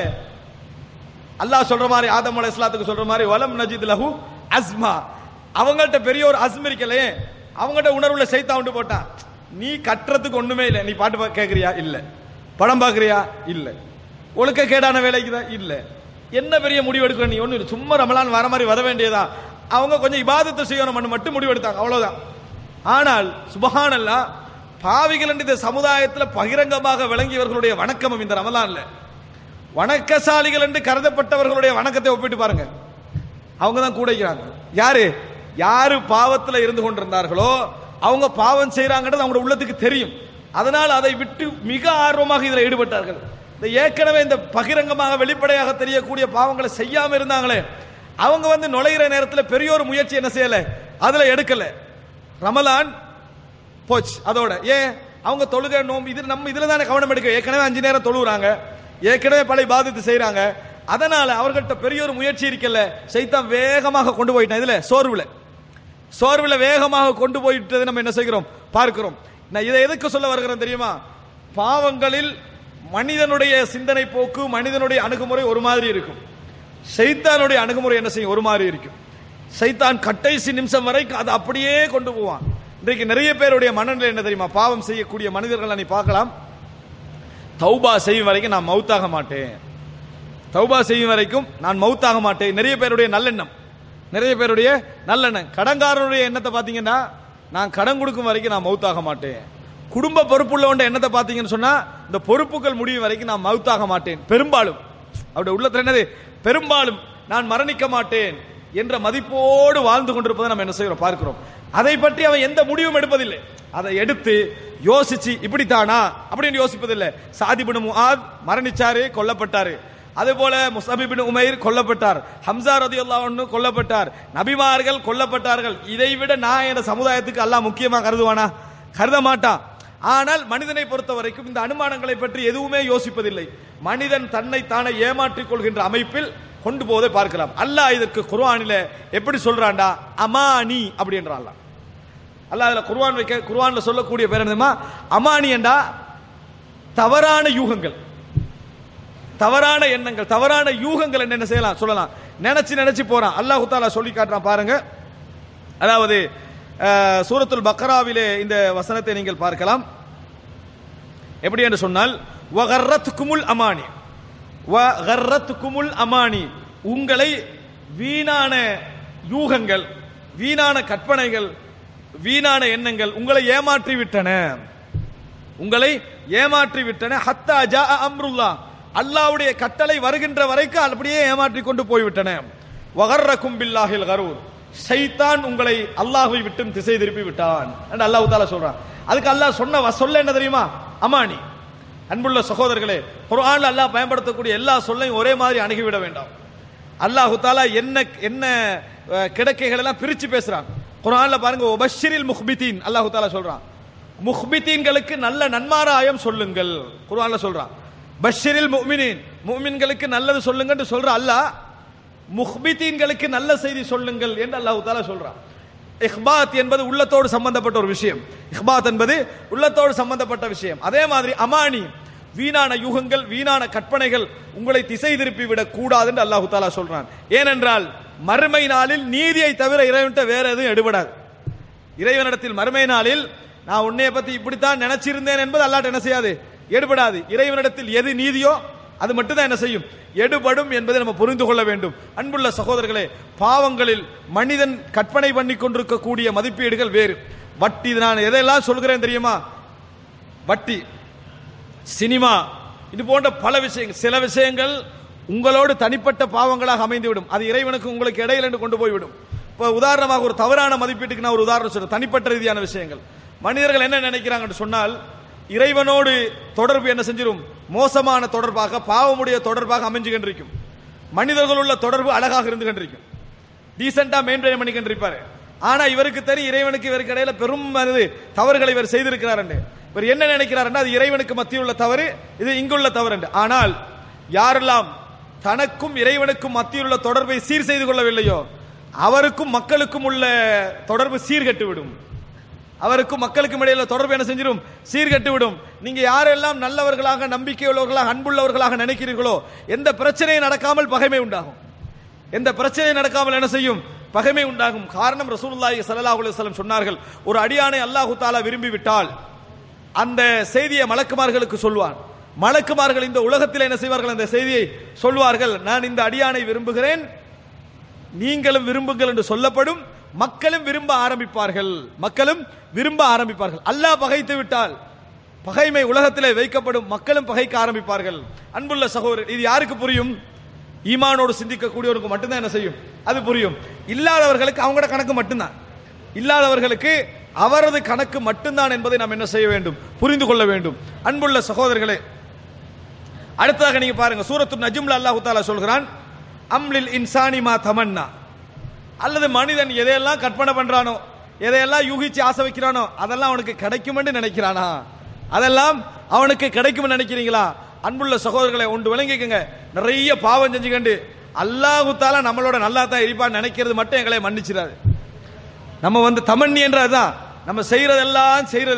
B: அல்லாஹ் சொல்ற மாதிரி ஆதம் அலை இஸ்லாத்துக்கு சொல்ற மாதிரி வலம் நஜித் லஹு அஸ்மா அவங்கள்ட்ட பெரிய ஒரு அஸ்ம் இருக்கலையே அவங்கள்ட்ட உணர்வுல சைத்தா உண்டு போட்டான் நீ கட்டுறதுக்கு ஒண்ணுமே இல்லை நீ பாட்டு பா- கேட்கறியா இல்ல படம் பார்க்கறியா இல்ல ஒழுக்க கேடான வேலைக்கு தான் இல்ல என்ன பெரிய முடிவு எடுக்கிற நீ ஒண்ணு சும்மா ரமலான் வர மாதிரி வர வேண்டியதா அவங்க கொஞ்சம் இபாதத்தை செய்யணும் மட்டும் முடிவு எடுத்தாங்க அவ்வளவுதான் ஆனால் சுபஹானல்லா பாவிகள் என்று இந்த சமுதாயத்தில் பகிரங்கமாக விளங்கியவர்களுடைய வணக்கமும் இந்த ரமலான்ல வணக்கசாலிகள் என்று கருதப்பட்டவர்களுடைய வணக்கத்தை ஒப்பிட்டு பாருங்க அவங்க தான் கூட இருக்கிறாங்க யாரு யாரு பாவத்தில் இருந்து கொண்டிருந்தார்களோ அவங்க பாவம் செய்யறாங்கன்றது அவங்களோட உள்ளத்துக்கு தெரியும் அதனால் அதை விட்டு மிக ஆர்வமாக இதில் ஈடுபட்டார்கள் இந்த ஏற்கனவே இந்த பகிரங்கமாக வெளிப்படையாக தெரியக்கூடிய பாவங்களை செய்யாம இருந்தாங்களே அவங்க வந்து நுழைகிற நேரத்தில் பெரிய ஒரு முயற்சி என்ன செய்யல அதுல எடுக்கல ரமலான் போச்சு அதோட ஏன் அவங்க தொழுகை நோம்பு இது நம்ம இதுல தானே கவனம் எடுக்க ஏற்கனவே அஞ்சு நேரம் தொழுகிறாங்க ஏற்கனவே பழைய பாதித்து செய்றாங்க அதனால அவர்கள்ட்ட பெரிய ஒரு முயற்சி இருக்கல சைத்தான் வேகமாக கொண்டு போயிட்டான் இதுல சோர்வுல சோர்வுல வேகமாக கொண்டு போயிட்டதை நம்ம என்ன செய்கிறோம் பார்க்கிறோம் நான் இதை எதுக்கு சொல்ல வருகிறேன் தெரியுமா பாவங்களில் மனிதனுடைய சிந்தனை போக்கு மனிதனுடைய அணுகுமுறை ஒரு மாதிரி இருக்கும் சைத்தானுடைய அணுகுமுறை என்ன செய்யும் ஒரு மாதிரி இருக்கும் சைத்தான் கடைசி நிமிஷம் வரைக்கும் அதை அப்படியே கொண்டு போவான் இன்றைக்கு நிறைய பேருடைய மனநிலை என்ன தெரியுமா பாவம் செய்யக்கூடிய மனிதர்களை நீ பார்க்கலாம் தௌபா செய்யும் வரைக்கும் நான் மௌத்தாக மாட்டேன் தௌபா செய்யும் வரைக்கும் நான் மௌத்தாக மாட்டேன் நிறைய பேருடைய நல்லெண்ணம் நிறைய பேருடைய நல்லெண்ணம் கடன்காரனுடைய எண்ணத்தை பார்த்தீங்கன்னா நான் கடன் கொடுக்கும் வரைக்கும் நான் மௌத்தாக மாட்டேன் குடும்ப பொறுப்புள்ளவண்ட எண்ணத்தை பார்த்தீங்கன்னு சொன்னா இந்த பொறுப்புகள் முடியும் வரைக்கும் நான் மௌத்தாக மாட்டேன் பெரும்பாலும் அவருடைய உள்ளத்துல என்னது பெரும்பாலும் நான் மரணிக்க மாட்டேன் என்ற மதிப்போடு வாழ்ந்து கொண்டிருப்பதை நம்ம என்ன செய்கிறோம் பார்க்கிறோம் அதை பற்றி அவன் எந்த முடிவும் எடுப்பதில்லை அதை எடுத்து யோசிச்சு இப்படித்தானா அப்படின்னு யோசிப்பதில்லை சாதிபின் முஆத் மரணிச்சாரு கொல்லப்பட்டாரு அதே போல முஸ்தபிபின் உமைர் கொல்லப்பட்டார் ஹம்சா ரதியுல்லா ஒன்று கொல்லப்பட்டார் நபிமார்கள் கொல்லப்பட்டார்கள் இதை விட நான் என் சமுதாயத்துக்கு அல்லாஹ் முக்கியமா கருதுவானா கருத மாட்டான் ஆனால் மனிதனை பொறுத்த வரைக்கும் இந்த அனுமானங்களை பற்றி எதுவுமே யோசிப்பதில்லை மனிதன் தன்னை தானே ஏமாற்றிக் கொள்கின்ற அமைப்பில் கொண்டு போவதை பார்க்கலாம் அல்லாஹ் இதற்கு குர்ஆனில எப்படி சொல்றான்டா அமானி அப்படின்றான் அல்லாஹ் அதுல குர்ஆன் வைக்க குர்ஆன்ல சொல்லக்கூடிய பேர் என்னதுமா அமானி என்றா தவறான யூகங்கள் தவறான எண்ணங்கள் தவறான யூகங்கள் என்ன செய்யலாம் சொல்லலாம் நினைச்சு நினைச்சு போறான் அல்லாஹு தாலா சொல்லி காட்டுறான் பாருங்க அதாவது அஹ், சூரத்துல் பக்ராவிலே இந்த வசனத்தை நீங்கள் பார்க்கலாம் எப்படி என்று சொன்னால் வகர்ரத்துக்குமுல் அமானி வகர்ரத்துக்குமுல் அமானி உங்களை வீணான யூகங்கள் வீணான கற்பனைகள் வீணான எண்ணங்கள் உங்களை ஏமாற்றி விட்டன உங்களை ஏமாற்றி விட்டன ஹத்தா ஜா அம்ருல்லா அல்லாவுடைய கட்டளை வருகின்ற வரைக்கும் அப்படியே ஏமாற்றி கொண்டு போய்விட்டன வகர்ரக்கும் பில்லாஹில் கரூர் ஷைத்தான் உங்களை அல்லாஹ்வை விட்டும் திசை திருப்பி விட்டான் என்று அல்லாஹ் தாலா சொல்றான் அதுக்கு அல்லாஹ் சொன்ன வ- சொல்ல என்ன தெரியுமா அமானி அன்புள்ள சகோதரர்களே குர்ஆன்ல அல்லாஹ் பயன்படுத்தக்கூடிய எல்லா சொல்லையும் ஒரே மாதிரி அணுகிவிட வேண்டாம் அல்லாஹு தாலா என்ன என்ன அஹ், கிடக்கைகள் எல்லாம் பிரிச்சு பேசுறான் குர்ஆன்ல பாருங்க ஒபஷிரில் முஹ்பிதீன் அல்லாஹு தாலா சொல்றான் முஹ்பிதீன்களுக்கு நல்ல நன்மாராயம் சொல்லுங்கள் குர்ஆன்ல சொல்றான் பஷிரில் முஃமினீன் முஃமின்களுக்கு நல்லது சொல்லுங்கன்னு சொல்ற அல்லாஹ் முஹ்பிதீன்களுக்கு நல்ல செய்தி சொல்லுங்கள் என்று அல்லாஹு தாலா சொல்றான் இஹ்பாத் என்பது உள்ளத்தோடு சம்பந்தப்பட்ட ஒரு விஷயம் இஹ்பாத் என்பது உள்ளத்தோடு சம்பந்தப்பட்ட விஷயம் அதே மாதிரி அமானி வீணான யூகங்கள் வீணான கற்பனைகள் உங்களை திசை திருப்பி விடக் கூடாது என்று அல்லாஹு தாலா சொல்றான் ஏனென்றால் மறுமை நாளில் நீதியை தவிர இறைவன்ட்ட வேற எதுவும் எடுபடாது இறைவனிடத்தில் மறுமை நாளில் நான் உன்னைய பத்தி இப்படித்தான் நினைச்சிருந்தேன் என்பது அல்லாட்ட என்ன செய்யாது எடுபடாது இறைவனிடத்தில் எது நீதியோ அது மட்டும்தான் என்ன செய்யும் எடுபடும் என்பதை நம்ம புரிந்து கொள்ள வேண்டும் அன்புள்ள சகோதரர்களே பாவங்களில் மனிதன் கற்பனை பண்ணி கொண்டிருக்கக்கூடிய மதிப்பீடுகள் வேறு வட்டி இது நான் எதையெல்லாம் சொல்கிறேன் தெரியுமா வட்டி சினிமா இது போன்ற பல விஷயங்கள் சில விஷயங்கள் உங்களோடு தனிப்பட்ட பாவங்களாக அமைந்துவிடும் அது இறைவனுக்கு உங்களுக்கு இடையில என்று கொண்டு போய்விடும் இப்போ உதாரணமாக ஒரு தவறான மதிப்பீட்டுக்கு நான் ஒரு உதாரணம் சொல்றேன் தனிப்பட்ட ரீதியான விஷயங்கள் மனிதர்கள் என்ன நினைக்கிறாங்கன்னு சொன்னால் இறைவனோடு தொடர்பு என்ன செஞ்சிடும் மோசமான தொடர்பாக பாவமுடைய தொடர்பாக அமைஞ்சு கொண்டிருக்கும் மனிதர்கள் உள்ள தொடர்பு அழகாக இருந்து கொண்டிருக்கும் டீசெண்டா மெயின்டைன் பண்ணி கொண்டிருப்பாரு ஆனா இவருக்கு தெரியும் இறைவனுக்கு இவருக்கு இடையில பெரும் அது தவறுகளை இவர் செய்திருக்கிறார் என்று இவர் என்ன நினைக்கிறார் அது இறைவனுக்கு மத்தியில் உள்ள தவறு இது இங்குள்ள தவறு என்று ஆனால் யாரெல்லாம் தனக்கும் இறைவனுக்கும் மத்தியில் உள்ள தொடர்பை சீர் செய்து கொள்ளவில்லையோ அவருக்கும் மக்களுக்கும் உள்ள தொடர்பு சீர்கெட்டு விடும் அவருக்கும் மக்களுக்கும் இடையில தொடர்பு என்ன செஞ்சிடும் சீர்கெட்டு விடும் நீங்க யாரெல்லாம் நல்லவர்களாக நம்பிக்கை உள்ளவர்களாக அன்புள்ளவர்களாக நினைக்கிறீர்களோ எந்த பிரச்சனையும் நடக்காமல் பகைமை உண்டாகும் எந்த பிரச்சனை நடக்காமல் என்ன செய்யும் பகைமை உண்டாகும் காரணம் ரசூலுல்லாஹி ஸல்லல்லாஹு அலைஹி வஸல்லம் சொன்னார்கள் ஒரு அடியானை அல்லாஹு தாலா விரும்பி விட்டால் அந்த செய்தியை மலக்குமார்களுக்கு சொல்வான் மலக்குமார்கள் இந்த உலகத்தில் என்ன செய்வார்கள் அந்த செய்தியை சொல்வார்கள் நான் இந்த அடியானை விரும்புகிறேன் நீங்களும் விரும்புங்கள் என்று சொல்லப்படும் மக்களும் விரும்ப ஆரம்பிப்பார்கள் மக்களும் விரும்ப ஆரம்பிப்பார்கள் அல்லாஹ் பகைத்து விட்டால் பகைமை உலகத்திலே வைக்கப்படும் மக்களும் பகைக்க ஆரம்பிப்பார்கள் அன்புள்ள சகோதரர் இது யாருக்கு புரியும் ஈமானோடு சிந்திக்கக்கூடியவருக்கு மட்டும்தான் என்ன செய்யும் அது புரியும் இல்லாதவர்களுக்கு அவங்களோட கணக்கு மட்டும்தான் இல்லாதவர்களுக்கு அவரது கணக்கு மட்டும்தான் என்பதை நாம் என்ன செய்ய வேண்டும் புரிந்து கொள்ள வேண்டும் அன்புள்ள சகோதரர்களே அடுத்ததாக நீங்க பாருங்க சூரத்து நஜும்ல அல்லாஹு தாலா சொல்கிறான் அம்லில் இன்சானி மா தமன்னா அல்லது மனிதன் எதையெல்லாம் கற்பனை பண்றானோ எதையெல்லாம் யூகிச்சு ஆசை வைக்கிறானோ அதெல்லாம் அவனுக்கு கிடைக்கும்னு நினைக்கிறானா அதெல்லாம் அவனுக்கு கிடைக்கும் நினைக்கிறீங்களா அன்புள்ள சகோதரர்களை ஒன்று விளங்கிக்கங்க நிறைய பாவம் செஞ்சுக்கண்டு அல்லாஹு தாலா நம்மளோட நல்லா தான் இருப்பான்னு நினைக்கிறது மட்டும் எங்களை மன்னிச்சிடாது நம்ம வந்து தமன்னி என்றதான் நம்ம செய்யறதெல்லாம் செய்யறது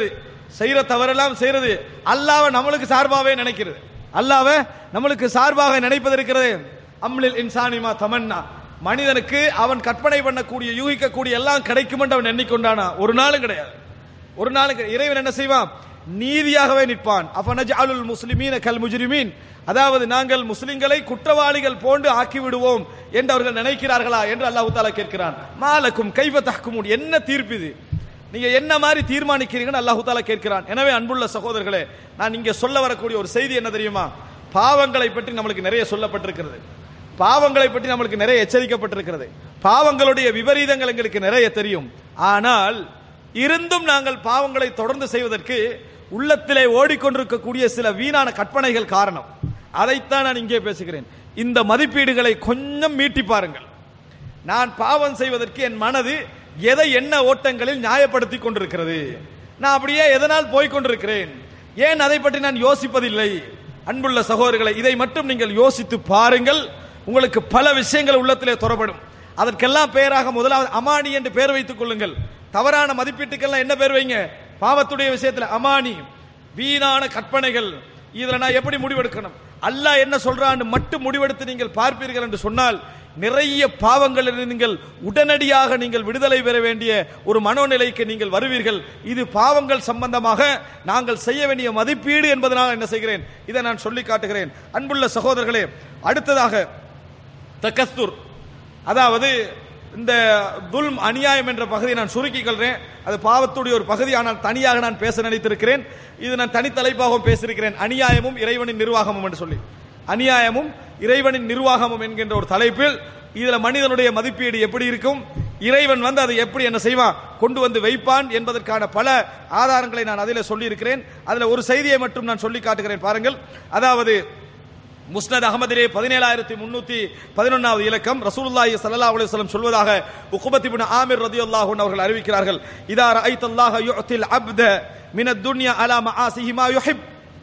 B: செய்யற தவறெல்லாம் செய்யறது அல்லாஹ்வை நம்மளுக்கு சார்பாவே நினைக்கிறது அல்லாஹ்வை நம்மளுக்கு சார்பாக நினைப்பது இருக்கிறது அம்லில் இன்சானிமா தமன்னா மனிதனுக்கு அவன் கற்பனை பண்ணக்கூடிய யூகிக்கக்கூடிய எல்லாம் கிடைக்கும் என்று அவன் எண்ணிக்கொண்டானா ஒரு நாளும் கிடையாது ஒரு நாளுக்கு இறைவன் என்ன செய்வான் நீதியாகவே நிற்பான் அஃபனஜ் அலுல் முஸ்லிமீன கல் முஜ்ரிமீன் அதாவது நாங்கள் முஸ்லிம்களை குற்றவாளிகள் போன்று ஆக்கி விடுவோம் என்று அவர்கள் நினைக்கிறார்களா என்று அல்லாஹ் தாலா கேட்கிறான் மாலக்கும் கைவ தஹ்குமூன் என்ன தீர்ப்பு இது நீங்க என்ன மாதிரி தீர்மானிக்கிறீங்கன்னு அல்லாஹ் தாலா கேட்கிறான் எனவே அன்புள்ள சகோதரர்களே நான் இங்க சொல்ல வரக்கூடிய ஒரு செய்தி என்ன தெரியுமா பாவங்களை பற்றி நம்மளுக்கு நிறைய சொல்லப்பட்டிருக்கிறது பாவங்களை பற்றி நம்மளுக்கு நிறைய எச்சரிக்கப்பட்டிருக்கிறது பாவங்களுடைய விபரீதங்கள் எங்களுக்கு நிறைய தெரியும் ஆனால் இருந்தும் நாங்கள் பாவங்களை தொடர்ந்து செய்வதற்கு உள்ளத்திலே ஓடிக்கொண்டிருக்கக்கூடிய சில வீணான கற்பனைகள் காரணம் அதைத்தான் நான் இங்கே பேசுகிறேன் இந்த மதிப்பீடுகளை கொஞ்சம் மீட்டி பாருங்கள் நான் பாவம் செய்வதற்கு என் மனது எதை என்ன ஓட்டங்களில் நியாயப்படுத்திக் கொண்டிருக்கிறது நான் அப்படியே எதனால் போய்க் கொண்டிருக்கிறேன் ஏன் அதை பற்றி நான் யோசிப்பதில்லை அன்புள்ள சகோதரர்களை இதை மட்டும் நீங்கள் யோசித்து பாருங்கள் உங்களுக்கு பல விஷயங்கள் உள்ளத்திலே துறப்படும் அதற்கெல்லாம் பெயராக முதலாவது அமானி என்று பெயர் வைத்துக் கொள்ளுங்கள் தவறான மதிப்பீட்டுக்கெல்லாம் என்ன பேர் வைங்க பாவத்துடைய விஷயத்தில் அமானி வீணான கற்பனைகள் இதுல நான் எப்படி முடிவெடுக்கணும் அல்லாஹ் என்ன சொல்றான்னு மட்டும் முடிவெடுத்து நீங்கள் பார்ப்பீர்கள் என்று சொன்னால் நிறைய பாவங்களில் நீங்கள் உடனடியாக நீங்கள் விடுதலை பெற வேண்டிய ஒரு மனோநிலைக்கு நீங்கள் வருவீர்கள் இது பாவங்கள் சம்பந்தமாக நாங்கள் செய்ய வேண்டிய மதிப்பீடு என்பதனால் என்ன செய்கிறேன் இதை நான் சொல்லி காட்டுகிறேன் அன்புள்ள சகோதரர்களே அடுத்ததாக தக்கஸ்தூர் அதாவது இந்த துல்ம் அநியாயம் என்ற பகுதியை நான் சுருக்கிக் கொள்றேன் அது பாவத்துடைய ஒரு பகுதி ஆனால் தனியாக நான் பேச நினைத்திருக்கிறேன் இது நான் தனித்தலைப்பாகவும் பேசியிருக்கிறேன் அநியாயமும் இறைவனின் நிர்வாகமும் என்று சொல்லி அநியாயமும் இறைவனின் நிர்வாகமும் என்கின்ற ஒரு தலைப்பில் இதுல மனிதனுடைய மதிப்பீடு எப்படி இருக்கும் இறைவன் வந்து அதை எப்படி என்ன செய்வான் கொண்டு வந்து வைப்பான் என்பதற்கான பல ஆதாரங்களை நான் அதில் சொல்லி இருக்கிறேன் அதுல ஒரு செய்தியை மட்டும் நான் சொல்லி காட்டுகிறேன் பாருங்கள் அதாவது முஸ்னத் அகமதிலே பதினேழாயிரத்தி முன்னூத்தி பதினொன்னாவது இலக்கம் ரசூலுல்லாஹி ஸல்லல்லாஹு அலைஹி வஸல்லம் சொல்வதாக உக்பத் இப்னு ஆமிர் ரலியல்லாஹு அன்ஹு அவர்கள் அறிவிக்கிறார்கள் இதா ரஅய்தல்லாஹ யுஅத்தில் அப்த மினத் துன்யா அலா மஆசிஹி மா யுஹிப்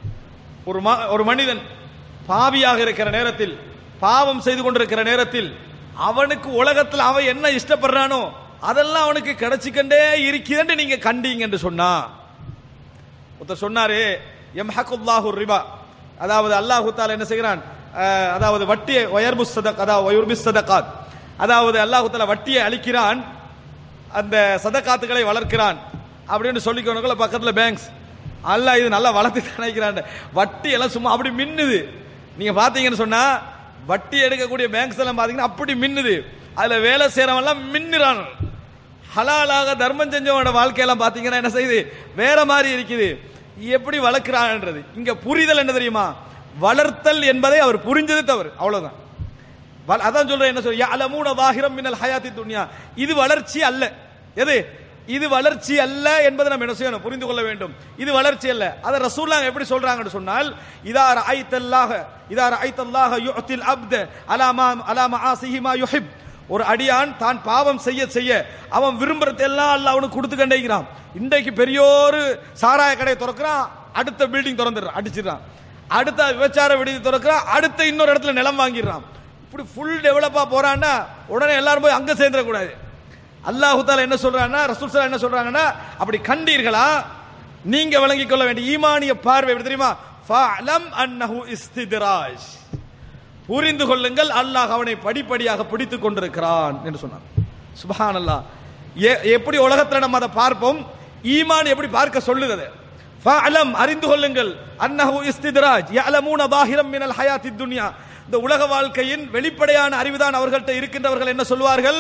B: ஒரு ம- ஒரு மனிதன் பாவியாக இருக்கிற நேரத்தில் பாவம் செய்து கொண்டிருக்கிற நேரத்தில் அவனுக்கு உலகத்தில் அவன் என்ன இஷ்டப்படுறானோ அதெல்லாம் அவனுக்கு கிடைச்சிக்கண்டே இருக்கிறேன்னு நீங்க கண்டீங்க என்று சொன்னா ஒருத்தர் சொன்னாரு எம்ஹகுல்லாஹு ரிபா அதாவது அல்லாஹு தாலா என்ன செய்கிறான் அஹ், அதாவது வட்டியை ஒயர்பு சதக் அதாவது ஒயர்பு சதகாத் அதாவது அல்லாஹு தாலா வட்டியை அளிக்கிறான் அந்த சதகாத்துகளை வளர்க்கிறான் அப்படின்னு சொல்லிக்கொண்டு பக்கத்துல பேங்க்ஸ் அல்லாஹ் இது நல்லா வளர்த்து நினைக்கிறான் வட்டி எல்லாம் சும்மா அப்படி மின்னுது நீங்க பாத்தீங்கன்னு சொன்னா வட்டி எடுக்கக்கூடிய பேங்க்ஸ் எல்லாம் பாத்தீங்கன்னா அப்படி மின்னுது அதுல வேலை செய்யறவன் எல்லாம் மின்னுறான் ஹலாலாக தர்மம் செஞ்சவனோட வாழ்க்கையெல்லாம் பாத்தீங்கன்னா என்ன செய்யுது வேற மாதிரி இருக்குது எப்படி வளர்க்கிறான்ன்றது இங்க புரிதல் என்ன தெரியுமா வளர்த்தல் என்பதை அவர் புரிஞ்சது தவறு அவ்வளவுதான் வ- அதான் சொல்றேன் என்ன சொல்ற யஅலமூன வாஹிரம் மினல் ஹயாத்தி துன்யா இது வளர்ச்சி அல்ல எது இது வளர்ச்சி அல்ல என்பதை நம்ம என்ன செய்யணும் புரிந்து கொள்ள வேண்டும் இது வளர்ச்சி அல்ல அதை ரசூலுல்லாஹ் எப்படி சொல்றாங்கன்னு சொன்னால் இதா ரஐத்தல்லாஹ இதா ரஐத்தல்லாஹ யுஅத்தில் அப்த அலா மா அலா மஆசிஹி மா யுஹிப் ஒரு அடியான் தான் பாவம் செய்ய செய்ய அவன் விரும்புறதெல்லாம் அல்லாஹ் அவனுக்கு கொடுத்து கண்டிக்கிறான் இன்றைக்கு பெரியோரு சாராய கடையை திறக்கிறான் அடுத்த பில்டிங் திறந்துடுறான் அடிச்சிடுறான் அடுத்த விபச்சார விடுதி திறக்கிறான் அடுத்த இன்னொரு இடத்துல நிலம் வாங்கிடுறான் இப்படி ஃபுல் டெவலப்பா போறான்னா உடனே எல்லாரும் போய் அங்க சேர்ந்துடக்கூடாது அல்லாஹு தாலா என்ன சொல்றான்னா ரசூல் ஸல்லல்லாஹு என்ன சொல்றாங்கன்னா அப்படி கண்டீர்களா நீங்க விளங்கிக் கொள்ள வேண்டிய ஈமானிய பார்வை எப்படி தெரியுமா ஃபஅலம் அன்னஹு இஸ்தித்ராஜ் புரிந்து கொள்ளுங்கள் அல்லாஹ் அவனை படிப்படியாக பிடித்துக் கொண்டிருக்கிறான் என்று சொன்னார் சுபஹான் அல்லாஹ் எப்படி உலகத்துல நம்ம அதை பார்ப்போம் ஈமான் எப்படி பார்க்க சொல்லுது அது ஃபஅலம் அறிந்து கொள்ளுங்கள் அன்னஹு இஸ்தித்ராஜ் யஅலமூன ظاهرا மினல் ஹயாத்தி துன்யா இந்த உலக வாழ்க்கையின் வெளிப்படையான அறிவுதான் அவர்கள்ட்ட இருக்கின்றவர்கள் என்ன சொல்வார்கள்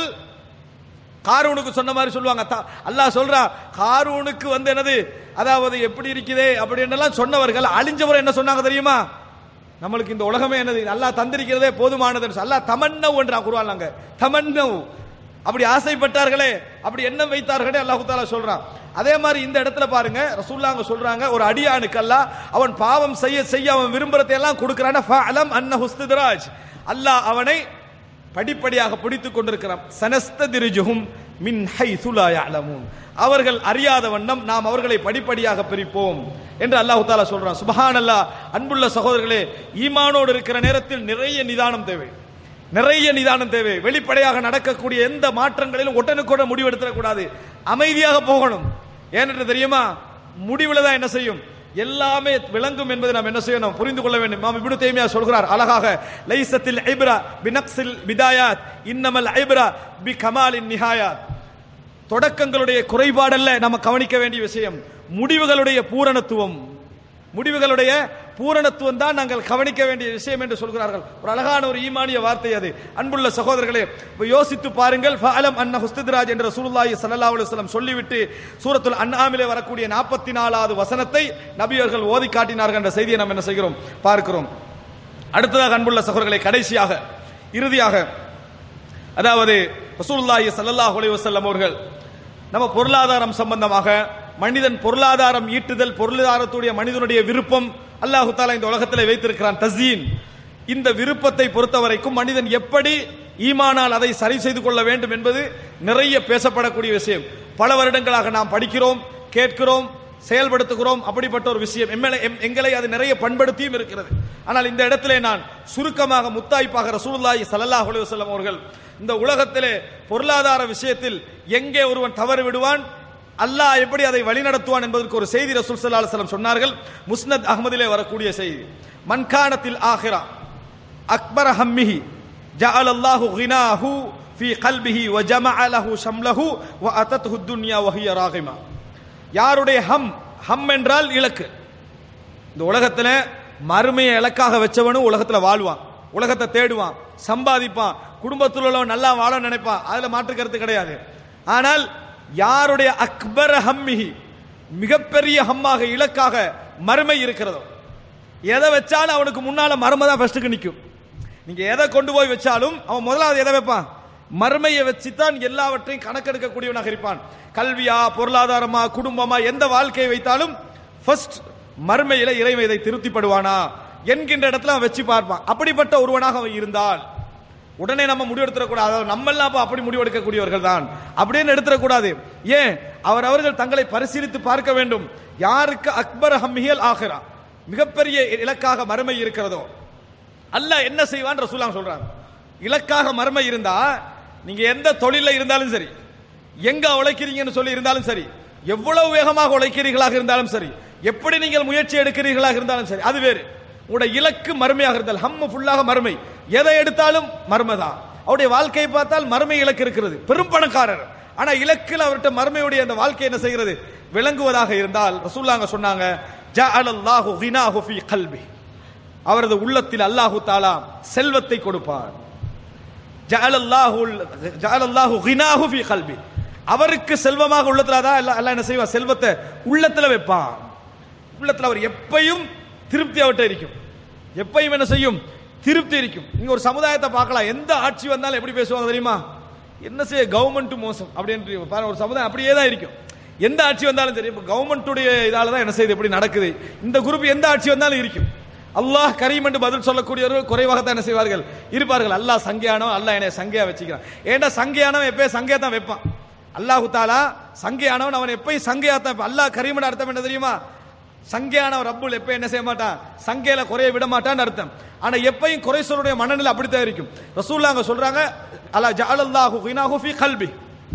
B: காரூனுக்கு சொன்ன மாதிரி சொல்லுவாங்க தா- அல்லாஹ் சொல்றா காரூனுக்கு வந்து என்னது அதாவது எப்படி இருக்குதே அப்படின்னெல்லாம் சொன்னவர்கள் அழிஞ்சவர் என்ன சொன்னாங்க தெரியுமா நம்மளுக்கு இந்த உலகமே என்னது அல்லாஹ் தந்திருக்கிறதே போதுமானது அல்லாஹ் தமன்னவ் என்றா குருவாங்க தமன்னவ் அப்படி ஆசைப்பட்டார்களே அப்படி எண்ணம் வைத்தார்களே அல்லாஹு தாலா சொல்றான் அதே மாதிரி இந்த இடத்துல பாருங்க ரசூல்லாங்க சொல்றாங்க ஒரு அடியானுக்கு அல்லாஹ் அவன் பாவம் செய்ய செய்ய அவன் விரும்புறதை எல்லாம் கொடுக்கிறான் ஃபஅலம் அன்ன ஹுஸ்திராஜ் அல்லாஹ் அவனை படிப்படியாக பிடித்துக் கொண்டிருக்கிறான் சனஸ்ததிருஜுகும் மின் ஹைது லா யஅலமூன் அவர்கள் அறியாத வண்ணம் நாம் அவர்களை படிப்படியாக பிரிப்போம் என்று அல்லாஹ் தாலா சொல்றான் சுபஹானல்லாஹ் அன்புள்ள சகோதரர்களே ஈமானோடு இருக்கிற நேரத்தில் நிறைய நிதானம் தேவை நிறைய நிதானம் தேவை வெளிப்படையாக நடக்கக்கூடிய எந்த மாற்றங்களிலும் உடனுக்குடன் முடிவெடுத்துடக் கூடாது அமைதியாக போகணும் ஏனென்று தெரியுமா முடிவுல தான் என்ன செய்யும் எல்லாமே விளங்கும் என்பதை நாம் என்ன செய்யணும் புரிந்து கொள்ள வேண்டும் இமாம் இப்னு தய்மியா சொல்கிறார் அழகாக லைசத்தில் ஐப்ரா பினக்ஸில் பிதாயாத் இன்னமல் ஐப்ரா பி கமாலின் நிஹாயாத் தொடக்கங்களுடைய குறைபாடல்ல நம்ம கவனிக்க வேண்டிய விஷயம் முடிவுகளுடைய பூரணத்துவம் முடிவுகளுடைய பூரணத்துவம் தான் நாங்கள் கவனிக்க வேண்டிய விஷயம் என்று சொல்கிறார்கள் ஒரு அழகான ஒரு ஈமானிய வார்த்தை அது அன்புள்ள சகோதரர்களே இப்ப யோசித்து பாருங்கள் ஃபஅலம் அன்ன ஹுஸ்தித்ராஜ் என்ற ரசூலுல்லாஹி ஸல்லல்லாஹு அலைஹி வஸல்லம் சொல்லிவிட்டு சூரத்துல் அன்ஆமிலே வரக்கூடிய 44வது வசனத்தை நபி அவர்கள் ஓதி காட்டினார்கள் என்ற செய்தியை நாம் என்ன செய்கிறோம் பார்க்கிறோம் அடுத்ததாக அன்புள்ள சகோதரர்களே கடைசியாக இறுதியாக அதாவது ரசூலுல்லாஹி ஸல்லல்லாஹு அலைஹி வஸல்லம் அவர்கள் நம்ம பொருளாதாரம் சம்பந்தமாக மனிதன் பொருளாதாரம் ஈட்டுதல் பொருளாதாரத்துடைய மனிதனுடைய விருப்பம் அல்லாஹு தாலா இந்த உலகத்தில் வைத்திருக்கிறான் தசீன் இந்த விருப்பத்தை பொறுத்தவரைக்கும் மனிதன் எப்படி ஈமானால் அதை சரி செய்து கொள்ள வேண்டும் என்பது நிறைய பேசப்படக்கூடிய விஷயம் பல வருடங்களாக நாம் படிக்கிறோம் கேட்கிறோம் செயல்படுத்துகிறோம் அப்படிப்பட்ட ஒரு விஷயம் எம்எல்ஏ எம்- எங்களை அது நிறைய பண்படுத்தியும் இருக்கிறது ஆனால் இந்த இடத்திலே நான் சுருக்கமாக முத்தாய்ப்பாக ரசூலுல்லாஹி ஸல்லல்லாஹு அலைஹி வஸல்லம் அவர்கள் இந்த உலகத்திலே பொருளாதார விஷயத்தில் எங்கே ஒருவன் தவறு விடுவான் அல்லாஹ் எப்படி அதை வழிநடத்துவான் என்பதற்கு ஒரு செய்தி ரசூல் ஸல்லல்லாஹு அலைஹி வஸல்லம் சொன்னார்கள் முஸ்னத் அஹ்மதிலே வரக்கூடிய செய்தி மன்கானத்தில் ஆஹிரா அக்பர ஹம்மிஹி ஜஅல அல்லாஹு கினாஹு ஃபீ கல்பிஹி வ ஜமஅ லஹு ஷம்லஹு வ அதத்ஹு துன்யா வ ஹிய ராகிமா யாருடைய ஹம் ஹம் என்றால் இலக்கு இந்த உலகத்துல மறுமையை இலக்காக வச்சவனும் உலகத்துல வாழ்வான் உலகத்தை தேடுவான் சம்பாதிப்பான் குடும்பத்தில் உள்ளவன் நல்லா வாழ நினைப்பான் அதுல மாற்று கருத்து கிடையாது ஆனால் யாருடைய அக்பர ஹம்மிஹி மிகப்பெரிய ஹம்மாக இலக்காக மறுமை இருக்கிறதோ எதை வச்சாலும் அவனுக்கு முன்னால மர்ம தான் ஃபர்ஸ்ட்டுக்கு நிற்கும் நீங்க எதை கொண்டு போய் வச்சாலும் அவன் முதலாவது எதை வைப்பான் மர்மையை வச்சுத்தான் எல்லாவற்றையும் கணக்கெடுக்கக்கூடியவனாக இருப்பான் கல்வியா பொருளாதாரமா குடும்பமா எந்த வாழ்க்கையை வைத்தாலும் ஃபர்ஸ்ட் மர்மையில இறைவன் இதை திருப்திப்படுவானா என்கின்ற இடத்துல அவன் வச்சு பார்ப்பான் அப்படிப்பட்ட ஒருவனாக அவன் இருந்தால் உடனே நம்ம முடிவெடுத்துடக்கூடாது அதாவது நம்ம எல்லாம் அப்ப அப்படி முடிவெடுக்கக்கூடியவர்கள் தான் அப்படின்னு எடுத்துடக்கூடாது ஏன் அவர் அவர்கள் தங்களை பரிசீலித்து பார்க்க வேண்டும் யாருக்கு அக்பர் ஹம்மியல் ஆகிறா மிகப்பெரிய இலக்காக மறுமை இருக்கிறதோ அல்லாஹ் என்ன செய்வான் ரசூலாம் சொல்றாங்க இலக்காக மர்மை இருந்தா நீங்க எந்த தொழில இருந்தாலும் சரி எங்க உழைக்கிறீங்கன்னு சொல்லி இருந்தாலும் சரி எவ்வளவு வேகமாக உழைக்கிறீர்களாக இருந்தாலும் சரி எப்படி நீங்கள் முயற்சி எடுக்கிறீர்களாக இருந்தாலும் சரி அது வேறு உங்களுடைய இலக்கு மறுமையாக இருந்தால் ஹம்ம ஃபுல்லாக மறுமை எதை எடுத்தாலும் மர்மதான் அவருடைய வாழ்க்கையை பார்த்தால் மறுமை இலக்கு இருக்கிறது பெரும் பணக்காரர் ஆனா இலக்கில் அவர்கிட்ட மறுமையுடைய அந்த வாழ்க்கை என்ன செய்கிறது விளங்குவதாக இருந்தால் ரசூல்லாங்க சொன்னாங்க ஜஅலல்லாஹு கினாஹு ஃபீ கல்பி அவரது உள்ளத்தில் அல்லாஹு தாலா செல்வத்தை கொடுப்பார் ஜஅலல்லாஹு ஜஅலல்லாஹு கினாஹு ஃபீ கல்பி அவருக்கு செல்வமாக உள்ளத்துல தான் அல்லாஹ் அல்லாஹ் என்ன செய்வான் செல்வத்தை உள்ளத்துல வைப்பான் உள்ளத்துல அவர் எப்பையும் திருப்தி அவர்கிட்ட இருக்கும் எப்பையும் என்ன செய்யும் திருப்தி இருக்கும் நீங்க ஒரு சமுதாயத்தை பார்க்கலாம் எந்த ஆட்சி வந்தாலும் எப்படி பேசுவாங்க தெரியுமா என்ன செய்ய கவர்மெண்ட் மோசம் அப்படின்ற பாருங்க ஒரு சமுதாயம் அப்படியே தான் இருக்கும் எந்த ஆட்சி வந்தாலும் சரி இப்போ கவர்மெண்ட்டுடைய இதால தான் என்ன செய்யுது எப்படி நடக்குது இந்த குரூப் எந்த ஆட்சி வந்தாலும் இருக்கும் அல்லாஹ் கரீம் என்று பதில் சொல்லக்கூடியவர்கள் குறைவாக தான் என்ன செய்வார்கள் இருப்பார்கள் அல்லாஹ் சங்கையானவன் அல்லாஹ் என்னை சங்கையா வச்சுக்கிறான் ஏன்னா சங்கையானவன் எப்பயும் சங்கையா தான் வைப்பான் அல்லாஹு தாலா சங்கையானவன் அவன் எப்பயும் சங்கையா தான் வைப்பான். அல்லாஹ் கரீமன் அர்த்தம் என்ன தெரியுமா சங்கையான ரப்புல் எப்ப என்ன செய்ய மாட்டான் சங்கையில குறைய விட மாட்டான்னு அர்த்தம் ஆனா எப்பயும் குறை சொல்லுடைய மனநிலை அப்படித்தான் இருக்கும் ரசூல்லா அங்க சொல்றாங்க அலா ஜஅலல்லாஹு கினாஹு ஃபீ கல்பி